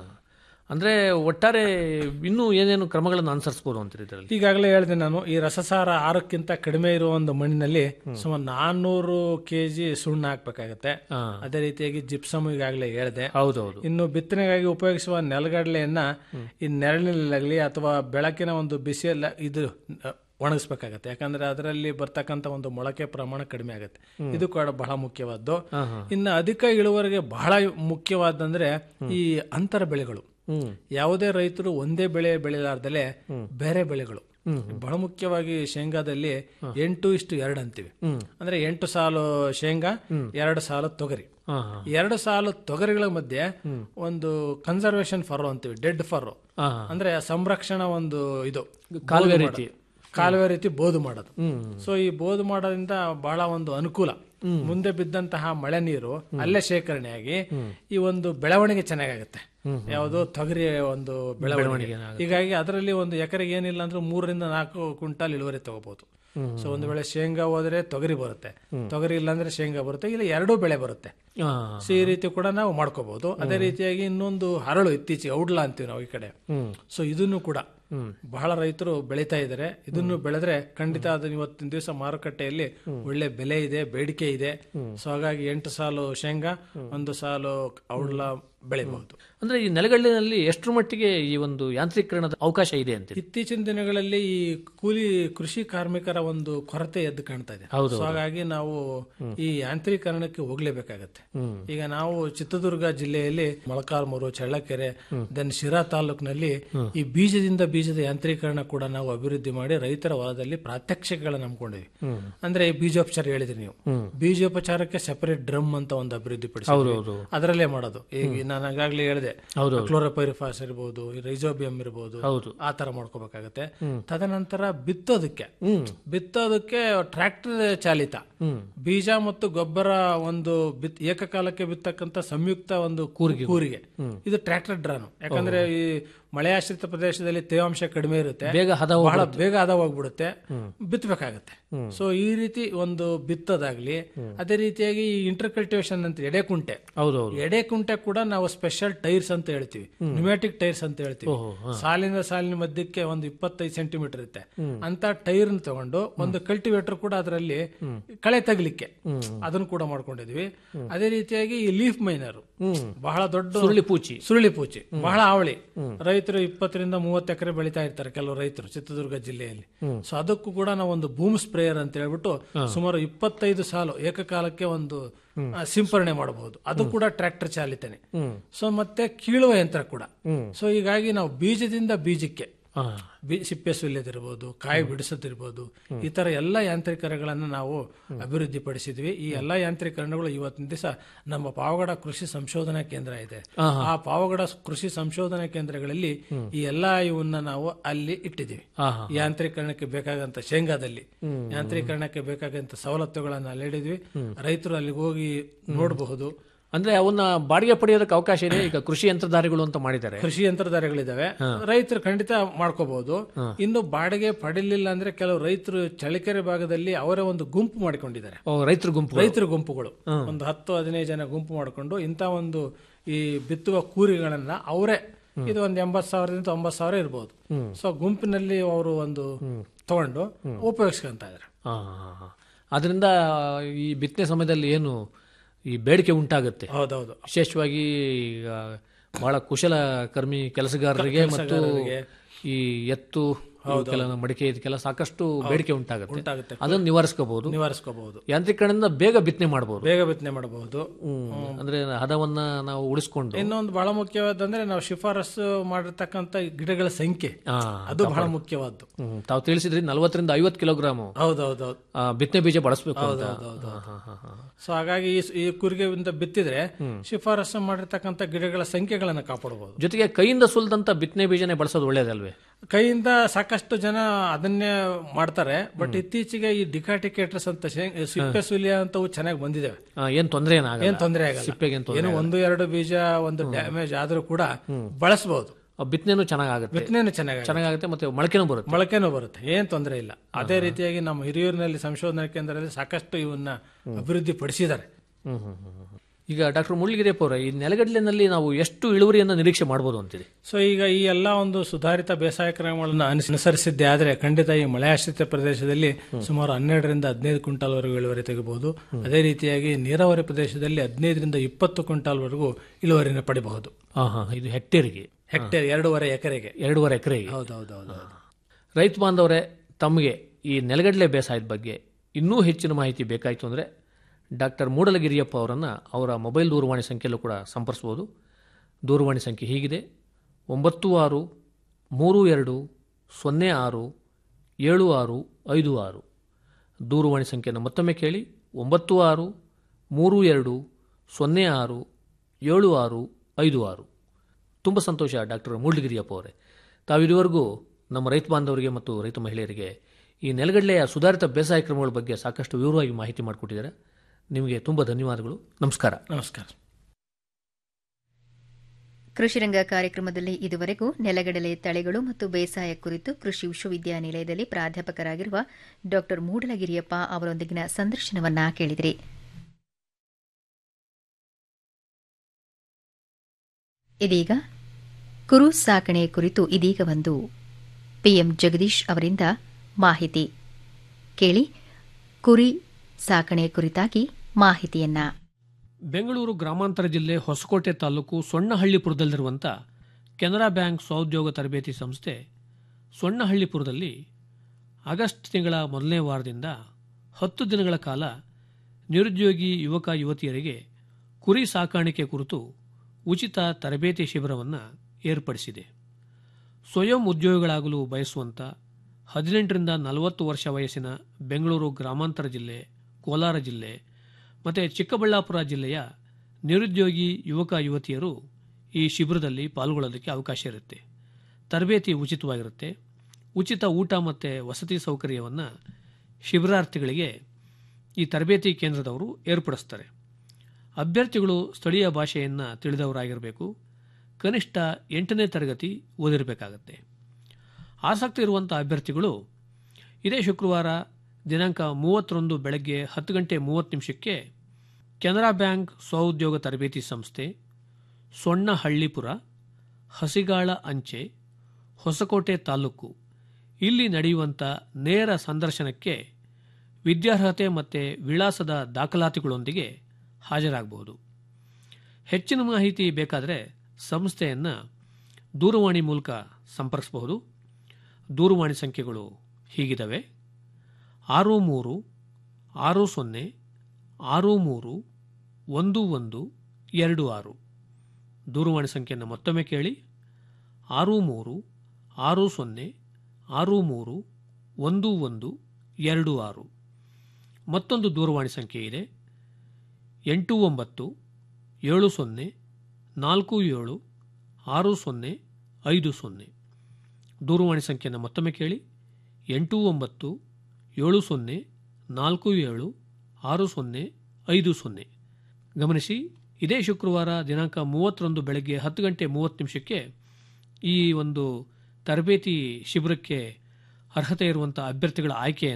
ಅಂದ್ರೆ ಒಟ್ಟಾರೆ ಇನ್ನೂ ಏನೇನು ಕ್ರಮಗಳನ್ನು ಅನುಸರಿಸಬಹುದು ಅಂತೀರಿ ಇದರಲ್ಲಿ ಈಗಾಗಲೇ ಹೇಳಿದೆ ನಾನು ಈ ರಸಸಾರ ಆರಕ್ಕಿಂತ ಕಡಿಮೆ ಇರುವ ಒಂದು ಮಣ್ಣಿನಲ್ಲಿ ಸುಮಾರು ನಾನ್ನೂರು ಕೆಜಿ ಸುಣ್ಣ ಹಾಕ್ಬೇಕಾಗತ್ತೆ ಅದೇ ರೀತಿಯಾಗಿ ಜಿಪ್ಸಮ್ ಈಗಾಗಲೇ ಹೇಳಿದೆ ಹೌದೌದು ಇನ್ನು ಬಿತ್ತನೆಗಾಗಿ ಉಪಯೋಗಿಸುವ ನೆಲಗಡಲೆಯನ್ನ ಈ ನೆರಳಿನಲ್ಲಾಗಲಿ ಅಥವಾ ಬೆಳಕಿನ ಒಂದು ಬಿಸಿಯಲ್ಲ ಇದು ಅ, ಒಣಗಿಸ್ಬೇಕಾಗತ್ತೆ ಯಾಕಂದ್ರೆ ಅದರಲ್ಲಿ ಬರ್ತಕ್ಕಂಥ ಒಂದು ಮೊಳಕೆ ಪ್ರಮಾಣ ಕಡಿಮೆ ಆಗುತ್ತೆ ಇದು ಕೂಡ ಬಹಳ ಮುಖ್ಯವಾದ್ದು ಇನ್ನು ಅಧಿಕ ಇಳುವರಿಗೆ ಬಹಳ ಮುಖ್ಯವಾದಂದ್ರೆ ಈ ಅಂತರ ಬೆಳೆಗಳು ಯಾವುದೇ ರೈತರು ಒಂದೇ ಬೆಳೆ ಬೆಳೆಲಾರ್ದಲೆ ಬೇರೆ ಬೆಳೆಗಳು ಬಹಳ ಮುಖ್ಯವಾಗಿ ಶೇಂಗಾದಲ್ಲಿ ಎಂಟು ಇಷ್ಟು ಎರಡು ಅಂತೀವಿ ಅಂದ್ರೆ ಎಂಟು ಸಾಲು ಶೇಂಗಾ ಎರಡು ಸಾಲು ತೊಗರಿ ಎರಡು ಸಾಲು ತೊಗರಿಗಳ ಮಧ್ಯೆ ಒಂದು ಕನ್ಸರ್ವೇಷನ್ ಫರೋ ಅಂತೀವಿ ಡೆಡ್ ಫರೋ ಅಂದ್ರೆ ಸಂರಕ್ಷಣಾ ಒಂದು ಇದು ಕಾಲುವೆ ಬೋದು ರೀತಿ. ಮಾಡೋದು. ಕಾಲುವೆ ರೀತಿ ಬೋದು ಮಾಡೋದು ಸೊ ಈ ಬೋದು ಮಾಡೋದ್ರಿಂದ ಬಹಳ ಒಂದು ಅನುಕೂಲ ಮುಂದೆ ಬಿದ್ದಂತಹ ಮಳೆ ನೀರು ಅಲ್ಲೇ ಶೇಖರಣೆಯಾಗಿ ಈ ಒಂದು ಬೆಳವಣಿಗೆ ಚೆನ್ನಾಗಾಗುತ್ತೆ ಯಾವುದು ತೊಗರಿ ಒಂದು ಬೆಳವಣಿಗೆ ಹೀಗಾಗಿ ಅದರಲ್ಲಿ ಒಂದು ಎಕರೆಗೆ ಏನಿಲ್ಲ ಅಂದ್ರೆ ಮೂರರಿಂದ ನಾಲ್ಕು ಕ್ವಿಂಟಾಲ್ ಇಳುವರಿ ತಗೋಬಹುದು ಸೊ ಒಂದು ವೇಳೆ ಶೇಂಗಾ ಹೋದ್ರೆ ತೊಗರಿ ಬರುತ್ತೆ ತೊಗರಿ ಇಲ್ಲ ಅಂದ್ರೆ ಶೇಂಗಾ ಬರುತ್ತೆ ಇಲ್ಲ ಎರಡೂ ಬೆಳೆ ಬರುತ್ತೆ ಹಾ. ಸೊ ಈ ರೀತಿ ಕೂಡ ನಾವು ಮಾಡ್ಕೋಬಹುದು ಅದೇ ರೀತಿಯಾಗಿ ಇನ್ನೊಂದು ಹರಳು ಇತ್ತೀಚೆಗೆ ಔಡ್ಲಾ ಅಂತೀವಿ ನಾವು ಈ ಕಡೆ ಸೊ ಇದನ್ನು ಕೂಡ ಬಹಳ ರೈತರು ಬೆಳೀತಾ ಇದ್ದಾರೆ ಇದನ್ನು ಬೆಳೆದ್ರೆ ಖಂಡಿತ ಅದನ್ನ ಇವತ್ತಿನ ದಿವಸ ಮಾರುಕಟ್ಟೆಯಲ್ಲಿ ಒಳ್ಳೆ ಬೆಲೆ ಇದೆ ಬೇಡಿಕೆ ಇದೆ ಸೊ ಹಾಗಾಗಿ ಎಂಟು ಸಾಲು ಶೇಂಗಾ ಒಂದು ಸಾಲು ಔಡ್ಲ ಬೆಳಿಬಹುದು ಅಂದ್ರೆ ಈ ನೆಲಗಡಲಿನಲ್ಲಿ ಎಷ್ಟರ ಮಟ್ಟಿಗೆ ಈ ಒಂದು ಯಾಂತ್ರೀಕರಣದ ಅವಕಾಶ ಇದೆ ಅಂತೀರಿ ಇತ್ತೀಚಿನ ದಿನಗಳಲ್ಲಿ ಈ ಕೂಲಿ ಕೃಷಿ ಕಾರ್ಮಿಕರ ಒಂದು ಕೊರತೆ ಎದ್ದು ಕಾಣ್ತಾ ಇದೆ ಹೌದು, ಸೊ ಹಾಗಾಗಿ ನಾವು ಈ ಯಾಂತ್ರೀಕರಣಕ್ಕೆ ಹೋಗ್ಲೇಬೇಕಾಗತ್ತೆ ಈಗ ನಾವು ಚಿತ್ರದುರ್ಗ ಜಿಲ್ಲೆಯಲ್ಲಿ ಮೊಳಕಾಲ್ಮೂರು ಚಳ್ಳಕೆರೆ ದೆನ್ ಶಿರಾ ತಾಲೂಕಿನಲ್ಲಿ ಈ ಬೀಜದಿಂದ ಬೀಜದ ಯಾಂತ್ರೀಕರಣ ಕೂಡ ನಾವು ಅಭಿವೃದ್ಧಿ ಮಾಡಿ ರೈತರ ಹೊಲದಲ್ಲಿ ಪ್ರಾತ್ಯಕ್ಷಿಕೆಗಳನ್ನ ನಂಬ್ಕೊಂಡಿವಿ ಅಂದ್ರೆ ಈ ಬೀಜೋಪಚಾರ ಹೇಳಿದ್ರಿ ನೀವು ಬೀಜೋಪಚಾರಕ್ಕೆ ಸೆಪರೇಟ್ ಡ್ರಮ್ ಅಂತ ಒಂದು ಅಭಿವೃದ್ಧಿ ಹೌದು, ಪಡಿಸಿ ಹೌದು. ಅದರಲ್ಲೇ ಮಾಡೋದು ಈಗ ನಾನು ಈಗಾಗಲೇ ಹೇಳಿದೆ ಹೌದು, ಹೌದು. ಕ್ಲೋರೋಪೈರಿಫಾಸ್ ಇರ್ಬೋದು ರೈಜೋಬಿಯಂ ಇರ್ಬೋದು ಹೌದು. ಆ ತರ ಮಾಡ್ಕೋಬೇಕಾಗತ್ತೆ ತದನಂತರ ಬಿತ್ತೋದಕ್ಕೆ ಬಿತ್ತೋದಕ್ಕೆ ಟ್ರ್ಯಾಕ್ಟರ್ ಚಾಲಿತ ಬೀಜ ಮತ್ತು ಗೊಬ್ಬರ ಒಂದು ಬಿತ್ ಏಕಕಾಲಕ್ಕೆ ಬಿತ್ತಕ್ಕಂತ ಸಂಯುಕ್ತ ಒಂದು ಕೂರಿಗೆ ಕೂರಿಗೆ ಇದು ಟ್ರ್ಯಾಕ್ಟರ್ ಡ್ರಾನು ಯಾಕಂದ್ರೆ ಈ ಮಳೆಯಾಶ್ರಿತ ಪ್ರದೇಶದಲ್ಲಿ ತೇವಾಂಶ ಕಡಿಮೆ ಇರುತ್ತೆ ಬೇಗ ಹದ ಬಹಳ ಬೇಗ ಹದ ಹೋಗ್ಬಿಡುತ್ತೆ ಬಿತ್ತಬೇಕಾಗತ್ತೆ ಸೊ ಈ ರೀತಿ ಒಂದು ಬಿತ್ತೋದಾಗ್ಲಿ ಅದೇ ರೀತಿಯಾಗಿ ಇಂಟರ್ ಕಲ್ಟಿವೇಶನ್ ಅಂತ ಎಡೆಕುಂಟೆ ಹೌದೌದು ಎಡೆಕುಂಟೆ ಕೂಡ ನಾವು ಸ್ಪೆಷಲ್ ಟೈರ್ಸ್ ಅಂತ ಹೇಳ್ತೀವಿ ನ್ಯೂಮ್ಯಾಟಿಕ್ ಟೈರ್ಸ್ ಅಂತ ಹೇಳ್ತೀವಿ ಸಾಲಿನ ಸಾಲಿನ ಮಧ್ಯಕ್ಕೆ ಒಂದು ಇಪ್ಪತ್ತೈದು ಸೆಂಟಿಮೀಟರ್ ಇರುತ್ತೆ ಅಂತ ಟೈರ್ ತಗೊಂಡು ಒಂದು ಕಲ್ಟಿವೇಟರ್ ಕೂಡ ಅದರಲ್ಲಿ ಕಳೆ ತಗಲಿಕ್ಕೆ ಅದನ್ನು ಕೂಡ ಮಾಡ್ಕೊಂಡಿದ್ವಿ ಅದೇ ರೀತಿಯಾಗಿ ಈ ಲೀಫ್ ಮೈನರ್ ಬಹಳ ದೊಡ್ಡ ಸುರುಳಿ ಪೂಚಿ. ಸುರುಳಿ ಪೂಚಿ ಬಹಳ ಅವಳಿ ರೈತರು ಇಪ್ಪತ್ತರಿಂದ ಮೂವತ್ತು ಎಕರೆ ಬೆಳಿತಾ ಇರ್ತಾರೆ ಕೆಲವು ರೈತರು ಚಿತ್ರದುರ್ಗ ಜಿಲ್ಲೆಯಲ್ಲಿ ಸೊ ಅದಕ್ಕೂ ಕೂಡ ನಾವು ಒಂದು ಬೂಮ್ ಸ್ಪ್ರೇಯರ್ ಅಂತ ಹೇಳ್ಬಿಟ್ಟು ಸುಮಾರು ಇಪ್ಪತ್ತೈದು ಸಾಲು ಏಕಕಾಲಕ್ಕೆ ಒಂದು ಆ, ಸಿಂಪರಣೆ ಮಾಡಬಹುದು ಅದು ಕೂಡ ಟ್ರ್ಯಾಕ್ಟರ್ ಚಾಲಿತನೆ ಸೊ ಮತ್ತೆ ಕೀಳುವ ಯಂತ್ರ ಕೂಡ ಸೊ ಹೀಗಾಗಿ ನಾವು ಬೀಜದಿಂದ ಬೀಜಕ್ಕೆ ಬಿ- ಸಿಪ್ಪೆ ಸುಲಿಯೋದಿರ್ಬೋದು ಕಾಯಿ ಬಿಡಿಸೋದಿರ್ಬೋದು ಈ ತರ ಎಲ್ಲ ಯಾಂತ್ರೀಕರಣಗಳನ್ನು ನಾವು ಅಭಿವೃದ್ಧಿ ಪಡಿಸಿದ್ವಿ ಈ ಎಲ್ಲ ಯಾಂತ್ರೀಕರಣಗಳು ಇವತ್ತಿನ ದಿವಸ ನಮ್ಮ ಪಾವಗಡ ಕೃಷಿ ಸಂಶೋಧನಾ ಕೇಂದ್ರ ಇದೆ ಆಹಾ. ಆ ಪಾವಗಡ ಕೃಷಿ ಸಂಶೋಧನಾ ಕೇಂದ್ರಗಳಲ್ಲಿ ಈ ಎಲ್ಲಾ ಇವನ್ನ ನಾವು ಅಲ್ಲಿ ಇಟ್ಟಿದ್ದೀವಿ ಆಹಾ. ಯಾಂತ್ರೀಕರಣಕ್ಕೆ ಬೇಕಾಗಂತ ಶೇಂಗಾದಲ್ಲಿ ಹ್ಮ್. ಯಾಂತ್ರೀಕರಣಕ್ಕೆ ಬೇಕಾಗಂತ ಸವಲತ್ತುಗಳನ್ನ ಅಲ್ಲಿ ಇಡಿದ್ವಿ ರೈತರು ಅಲ್ಲಿಗೆ ಹೋಗಿ ನೋಡಬಹುದು ಅಂದ್ರೆ ಅವನ್ನ ಬಾಡಿಗೆ ಪಡೆಯೋದಕ್ಕೆ ಅವಕಾಶ ಇದೆ ಈಗ ಕೃಷಿ ಯಂತ್ರಧಾರಿಗಳು ಅಂತ ಮಾಡಿದ್ದಾರೆ ಕೃಷಿ ಯಂತ್ರಧಾರಿಗಳಿದಾವೆ ರೈತರು ಖಂಡಿತ ಮಾಡ್ಕೋಬಹುದು ಇನ್ನು ಬಾಡಿಗೆ ಪಡಿಲಿಲ್ಲ ಅಂದ್ರೆ ಕೆಲವು ರೈತರು ಚಳಿಕೆರೆ ಭಾಗದಲ್ಲಿ ಅವರೇ ಒಂದು ಗುಂಪು ಮಾಡಿಕೊಂಡಿದ್ದಾರೆ ಓ, ರೈತರ ಗುಂಪು ರೈತರ ಗುಂಪುಗಳು ಒಂದು ಹತ್ತು ಹದಿನೈದು ಜನ ಗುಂಪು ಮಾಡಿಕೊಂಡು ಇಂಥ ಒಂದು ಈ ಬಿತ್ತುವ ಕೂರಿಗಳನ್ನ ಅವರೇ ಇದು ಒಂದು ಎಂಬತ್ತು ಸಾವಿರದಿಂದ ತೊಂಬತ್ತು ಸಾವಿರ ಇರ್ಬೋದು ಸೊ ಗುಂಪಿನಲ್ಲಿ ಅವರು ಒಂದು ತಗೊಂಡು ಉಪಯೋಗಿಸ್ಕೊಂತ ಇದ್ದಾರೆ ಆ, ಆ, ಆ. ಅದರಿಂದ ಈ ಬಿತ್ತನೆ ಸಮಯದಲ್ಲಿ ಏನು ಈ ಬೇಡಿಕೆ ಉಂಟಾಗುತ್ತೆ ಹೌದೌದು ವಿಶೇಷವಾಗಿ ಈಗ ಬಹಳ ಕುಶಲ ಕರ್ಮಿ ಕೆಲಸಗಾರರಿಗೆ ಮತ್ತು ಕೆಲಸಗಾರರಿಗೆ. ಈ ಎತ್ತು ಇವಕ್ಕೆಲ್ಲ ಮಡಿಕೆ ಇದಕ್ಕೆಲ್ಲ ಸಾಕಷ್ಟು ಬೇಡಿಕೆ ಉಂಟಾಗುತ್ತೆ ಉಂಟಾಗುತ್ತೆ. ಅದನ್ನು ನಿವಾರಿಸ್ಕೋಬಹುದು ನಿವಾರಿಸ್ಕೋಬಹುದು ಯಾಂತ್ರೀಕರಣದಿಂದ ಬೇಗ ಬಿತ್ತನೆ ಮಾಡಬಹುದು ಬೇಗ ಬಿತ್ತನೆ ಮಾಡಬಹುದು ಅಂದ್ರೆ ಹದವನ್ನ ನಾವು ಉಳಿಸ್ಕೊಂಡು ಇನ್ನೊಂದು ಬಹಳ ಮುಖ್ಯವಾದಂದ್ರೆ ನಾವು ಶಿಫಾರಸು ಮಾಡಿರ್ತಕ್ಕಂಥ ಗಿಡಗಳ ಸಂಖ್ಯೆ ಆ, ಅದು ಬಹಳ ಮುಖ್ಯವಾದ್ದು ಹ್ಮ್, ತಾವು ತಿಳಿಸಿದ್ರಿ ನಲವತ್ತರಿಂದ ಐವತ್ತು ಕಿಲೋಗ್ರಾಮ್ ಹೌದೌದೌದು ಬಿತ್ತನೆ ಬೀಜ ಬಳಸಬೇಕು ಅಂತ ಹೌದೌದೌದು. ಹಾ, ಹಾ, ಹಾ, ಹಾ. ಸೊ ಹಾಗಾಗಿ ಈ- ಈ ಕುರಿಗೆಯಿಂದ ಬಿತ್ತಿದ್ರೆ ಶಿಫಾರಸು ಮಾಡಿರ್ತಕ್ಕಂಥ ಗಿಡಗಳ ಸಂಖ್ಯೆಗಳನ್ನ ಕಾಪಾಡಬಹುದು ಜೊತೆಗೆ ಕೈಯಿಂದ ಸುಲಿದಂತ ಬಿತ್ತನೆ ಬೀಜನೇ ಬಳಸೋದು ಒಳ್ಳೇದಲ್ವೇ ಕೈಯಿಂದ ಸಾಕಷ್ಟು ಜನ ಅದನ್ನೇ ಮಾಡ್ತಾರೆ ಬಟ್ ಇತ್ತೀಚೆಗೆ ಈ ಡಿಕಾಟಿಕೇಟರ್ಸ್ ಅಂತ ಶೇ- ಸಿಪ್ಪೆ ಸುಲಿಯ ಅಂತವು ಚೆನ್ನಾಗಿ ಬಂದಿದ್ದಾವೆ ಆ, ಏನ್ ತೊಂದರೆ ಏನಾಗಲ್ಲ ಏನ್ ತೊಂದರೆ ಆಗಲ್ಲ ಸಿಪ್ಪೆಗೆ ಏನ್ ತೊಂದ್ರೆ ಏನು ಒಂದು ಎರಡು ಬೀಜ ಒಂದು ಡ್ಯಾಮೇಜ್ ಆದ್ರೂ ಕೂಡ ಬಳಸಬಹುದು ಬಿತ್ತನೆನೂ ಚೆನ್ನಾಗುತ್ತೆ ಬಿತ್ತನೆನೂ ಚೆನ್ನಾಗಿ ಚೆನ್ನಾಗುತ್ತೆ ಮತ್ತೆ ಮೊಳಕೆನೂ ಬರುತ್ತೆ ಮೊಳಕೆನೂ ಬರುತ್ತೆ ಏನ್ ತೊಂದರೆ ಇಲ್ಲ ಅದೇ ರೀತಿಯಾಗಿ ನಮ್ಮ ಹಿರಿಯೂರಿನಲ್ಲಿ ಸಂಶೋಧನಾ ಕೇಂದ್ರದಲ್ಲಿ ಸಾಕಷ್ಟು ಇವನ್ನ ಅಭಿವೃದ್ಧಿ ಪಡಿಸಿದ್ದಾರೆ ಹ್ಮ್, ಹ್ಮ್, ಹ್ಮ್, ಹ್ಮ್. ಈಗ ಡಾಕ್ಟರ್ ಮುಳ್ಳಿಗಿರಿಯಪ್ಪ ಅವರೇ ಈ ನೆಲಗಡಲಿನಲ್ಲಿ ನಾವು ಎಷ್ಟು ಇಳುವರಿಯನ್ನು ನಿರೀಕ್ಷೆ ಮಾಡಬಹುದು ಅಂತೀರಿ ಸೊ ಈಗ ಈ ಎಲ್ಲ ಒಂದು ಸುಧಾರಿತ ಬೇಸಾಯ ಕ್ರಮಗಳನ್ನು ಅನುಸ- ಅನುಸರಿಸಿದ್ದೆ ಆದ್ರೆ ಖಂಡಿತ ಈ ಮಳೆಯಾಶ್ರಿತ ಪ್ರದೇಶದಲ್ಲಿ ಸುಮಾರು ಹನ್ನೆರಡರಿಂದ ಹದಿನೈದು ಕ್ವಿಂಟಾಲ್ ವರೆಗೂ ಇಳುವರಿ ತೆಗಿಬಹುದು ಅದೇ ರೀತಿಯಾಗಿ ನೀರಾವರಿ ಪ್ರದೇಶದಲ್ಲಿ ಹದಿನೈದರಿಂದ ಇಪ್ಪತ್ತು ಕ್ವಿಂಟಾಲ್ ವರೆಗೂ ಇಳುವರಿನ ಪಡಿಬಹುದು ಹಾ ಹಾ ಇದು ಹೆಕ್ಟೇರ್ಗೆ ಹೆಕ್ಟೇರ್ ಎರಡೂವರೆ ಎಕರೆಗೆ ಎರಡೂವರೆ ಎಕರೆಗೆ ಹೌದೌದೌದು ರೈತ ಬಾಂಧವರೇ ತಮಗೆ ಈ ನೆಲಗಡಲೆ ಬೇಸಾಯದ ಬಗ್ಗೆ ಇನ್ನೂ ಹೆಚ್ಚಿನ ಮಾಹಿತಿ ಬೇಕಾಯಿತು ಅಂದರೆ ಡಾಕ್ಟರ್ ಮೂಡಲಗಿರಿಯಪ್ಪ ಅವರನ್ನು ಅವರ ಮೊಬೈಲ್ ದೂರವಾಣಿ ಸಂಖ್ಯೆಯಲ್ಲೂ ಕೂಡ ಸಂಪರ್ಸ್ಬೋದು ದೂರವಾಣಿ ಸಂಖ್ಯೆ ಹೀಗಿದೆ ಒಂಬತ್ತು ಆರು ಮೂರು ಎರಡು ಸೊನ್ನೆ ಆರು ಏಳು ಆರು ಐದು ಆರು ದೂರವಾಣಿ ಸಂಖ್ಯೆಯನ್ನು ಮತ್ತೊಮ್ಮೆ ಕೇಳಿ ಒಂಬತ್ತು ಆರು ಮೂರು ಎರಡು ಸೊನ್ನೆ ಆರು ಏಳು ಆರು ಐದು ಆರು ತುಂಬ ಸಂತೋಷ ಡಾಕ್ಟರ್ ಮೂಡ್ಲಿಗಿರಿಯಪ್ಪ ಅವರೇ ತಾವು ಇದುವರೆಗೂ ನಮ್ಮ ರೈತ ಬಾಂಧವರಿಗೆ ಮತ್ತು ರೈತ ಮಹಿಳೆಯರಿಗೆ ಈ ನೆಲಗಡಲೆಯ ಸುಧಾರಿತ ಬೇಸಾಯ ಕ್ರಮಗಳ ಬಗ್ಗೆ ಸಾಕಷ್ಟು ವಿವರವಾಗಿ ಮಾಹಿತಿ ಮಾಡಿಕೊಟ್ಟಿದ್ದಾರೆ ನಿಮಗೆ ತುಂಬ ಧನ್ಯವಾದಗಳು ನಮಸ್ಕಾರ ನಮಸ್ಕಾರ ಕೃಷಿರಂಗ ಕಾರ್ಯಕ್ರಮದಲ್ಲಿ ಇದುವರೆಗೂ ನೆಲಗಡಲೆ ತಳಿಗಳು ಮತ್ತು ಬೇಸಾಯ ಕುರಿತು ಕೃಷಿ ವಿಶ್ವವಿದ್ಯಾನಿಲಯದಲ್ಲಿ ಪ್ರಾಧ್ಯಾಪಕರಾಗಿರುವ ಡಾ ಮೂಡಲಗಿರಿಯಪ್ಪ ಅವರೊಂದಿಗಿನ ಸಂದರ್ಶನವನ್ನ ಕೇಳಿದಿರಿ ಇದೀಗ ಕುರು ಸಾಕಣೆ ಕುರಿತು ಇದೀಗ ಒಂದು ಪಿಎಂ ಜಗದೀಶ್ ಅವರಿಂದ ಮಾಹಿತಿ ಕೇಳಿ ಕುರಿ ಸಾಕಣೆ ಕುರಿತಾಗಿ ಮಾಹಿತಿಯನ್ನ ಬೆಂಗಳೂರು ಗ್ರಾಮಾಂತರ ಜಿಲ್ಲೆ ಹೊಸಕೋಟೆ ತಾಲೂಕು ಸೊಣ್ಣಹಳ್ಳಿಪುರದಲ್ಲಿರುವಂಥ ಕೆನರಾ ಬ್ಯಾಂಕ್ ಸ್ವಉದ್ಯೋಗ ತರಬೇತಿ ಸಂಸ್ಥೆ ಸೊಣ್ಣಹಳ್ಳಿಪುರದಲ್ಲಿ ಆಗಸ್ಟ್ ತಿಂಗಳ ಮೊದಲನೇ ವಾರದಿಂದ ಹತ್ತು ದಿನಗಳ ಕಾಲ ನಿರುದ್ಯೋಗಿ ಯುವಕ ಯುವತಿಯರಿಗೆ ಕುರಿ ಸಾಕಾಣಿಕೆ ಕುರಿತು ಉಚಿತ ತರಬೇತಿ ಶಿಬಿರವನ್ನು ಏರ್ಪಡಿಸಿದೆ ಸ್ವಯಂ ಉದ್ಯೋಗಿಗಳಾಗಲು ಬಯಸುವಂಥ ಹದಿನೆಂಟರಿಂದ ನಲವತ್ತು ವರ್ಷ ವಯಸ್ಸಿನ ಬೆಂಗಳೂರು ಗ್ರಾಮಾಂತರ ಜಿಲ್ಲೆ ಕೋಲಾರ ಜಿಲ್ಲೆ ಮತ್ತು ಚಿಕ್ಕಬಳ್ಳಾಪುರ ಜಿಲ್ಲೆಯ ನಿರುದ್ಯೋಗಿ ಯುವಕ ಯುವತಿಯರು ಈ ಶಿಬಿರದಲ್ಲಿ ಪಾಲ್ಗೊಳ್ಳೋದಕ್ಕೆ ಅವಕಾಶ ಇರುತ್ತೆ ತರಬೇತಿ ಉಚಿತವಾಗಿರುತ್ತೆ ಉಚಿತ ಊಟ ಮತ್ತು ವಸತಿ ಸೌಕರ್ಯವನ್ನು ಶಿಬಿರಾರ್ಥಿಗಳಿಗೆ ಈ ತರಬೇತಿ ಕೇಂದ್ರದವರು ಏರ್ಪಡಿಸ್ತಾರೆ ಅಭ್ಯರ್ಥಿಗಳು ಸ್ಥಳೀಯ ಭಾಷೆಯನ್ನು ತಿಳಿದವರಾಗಿರಬೇಕು ಕನಿಷ್ಠ ಎಂಟನೇ ತರಗತಿ ಓದಿರಬೇಕಾಗತ್ತೆ ಆಸಕ್ತಿ ಇರುವಂಥ ಅಭ್ಯರ್ಥಿಗಳು ಇದೇ ಶುಕ್ರವಾರ ದಿನಾಂಕ ಮೂವತ್ತೊಂದು ಬೆಳಗ್ಗೆ ಹತ್ತು ಗಂಟೆ ಮೂವತ್ತು ನಿಮಿಷಕ್ಕೆ ಕೆನರಾ ಬ್ಯಾಂಕ್ ಸ್ವಉದ್ಯೋಗ ತರಬೇತಿ ಸಂಸ್ಥೆ ಸೊಣ್ಣಹಳ್ಳಿಪುರ ಹಸಿಗಾಳ ಅಂಚೆ ಹೊಸಕೋಟೆ ತಾಲೂಕು ಇಲ್ಲಿ ನಡೆಯುವಂಥ ನೇರ ಸಂದರ್ಶನಕ್ಕೆ ವಿದ್ಯಾರ್ಹತೆ ಮತ್ತು ವಿಳಾಸದ ದಾಖಲಾತಿಗಳೊಂದಿಗೆ ಹಾಜರಾಗಬಹುದು ಹೆಚ್ಚಿನ ಮಾಹಿತಿ ಬೇಕಾದರೆ ಸಂಸ್ಥೆಯನ್ನು ದೂರವಾಣಿ ಮೂಲಕ ಸಂಪರ್ಕಿಸಬಹುದು ದೂರವಾಣಿ ಸಂಖ್ಯೆಗಳು ಹೀಗಿದ್ದಾವೆ ಆರು ಮೂರು ಆರು ಸೊನ್ನೆ ಆರು ಮೂರು ಒಂದು ಒಂದು ಎರಡು ಆರು ದೂರವಾಣಿ ಸಂಖ್ಯೆಯನ್ನು ಮತ್ತೊಮ್ಮೆ ಕೇಳಿ ಆರು ಮೂರು ಆರು ಸೊನ್ನೆ ಆರು ಮೂರು ಒಂದು ಒಂದು ಎರಡು ಆರು ಮತ್ತೊಂದು ದೂರವಾಣಿ ಸಂಖ್ಯೆ ಇದೆ ಎಂಟು ಒಂಬತ್ತು ಏಳು ಸೊನ್ನೆ ನಾಲ್ಕು ಏಳು ಆರು ಸೊನ್ನೆ ಐದು ಸೊನ್ನೆ ದೂರವಾಣಿ ಸಂಖ್ಯೆಯನ್ನು ಮತ್ತೊಮ್ಮೆ ಕೇಳಿ ಎಂಟು ಒಂಬತ್ತು ಏಳು ಸೊನ್ನೆ ನಾಲ್ಕು ಏಳು ಆರು ಸೊನ್ನೆ ಐದು ಸೊನ್ನೆ ಗಮನಿಸಿ ಇದೇ ಶುಕ್ರವಾರ ದಿನಾಂಕ ಮೂವತ್ತರಂದು ಬೆಳಗ್ಗೆ ಹತ್ತು ಗಂಟೆ ಮೂವತ್ತು ನಿಮಿಷಕ್ಕೆ ಈ ಒಂದು ತರಬೇತಿ ಶಿಬಿರಕ್ಕೆ ಅರ್ಹತೆ ಇರುವಂಥ ಅಭ್ಯರ್ಥಿಗಳ ಆಯ್ಕೆ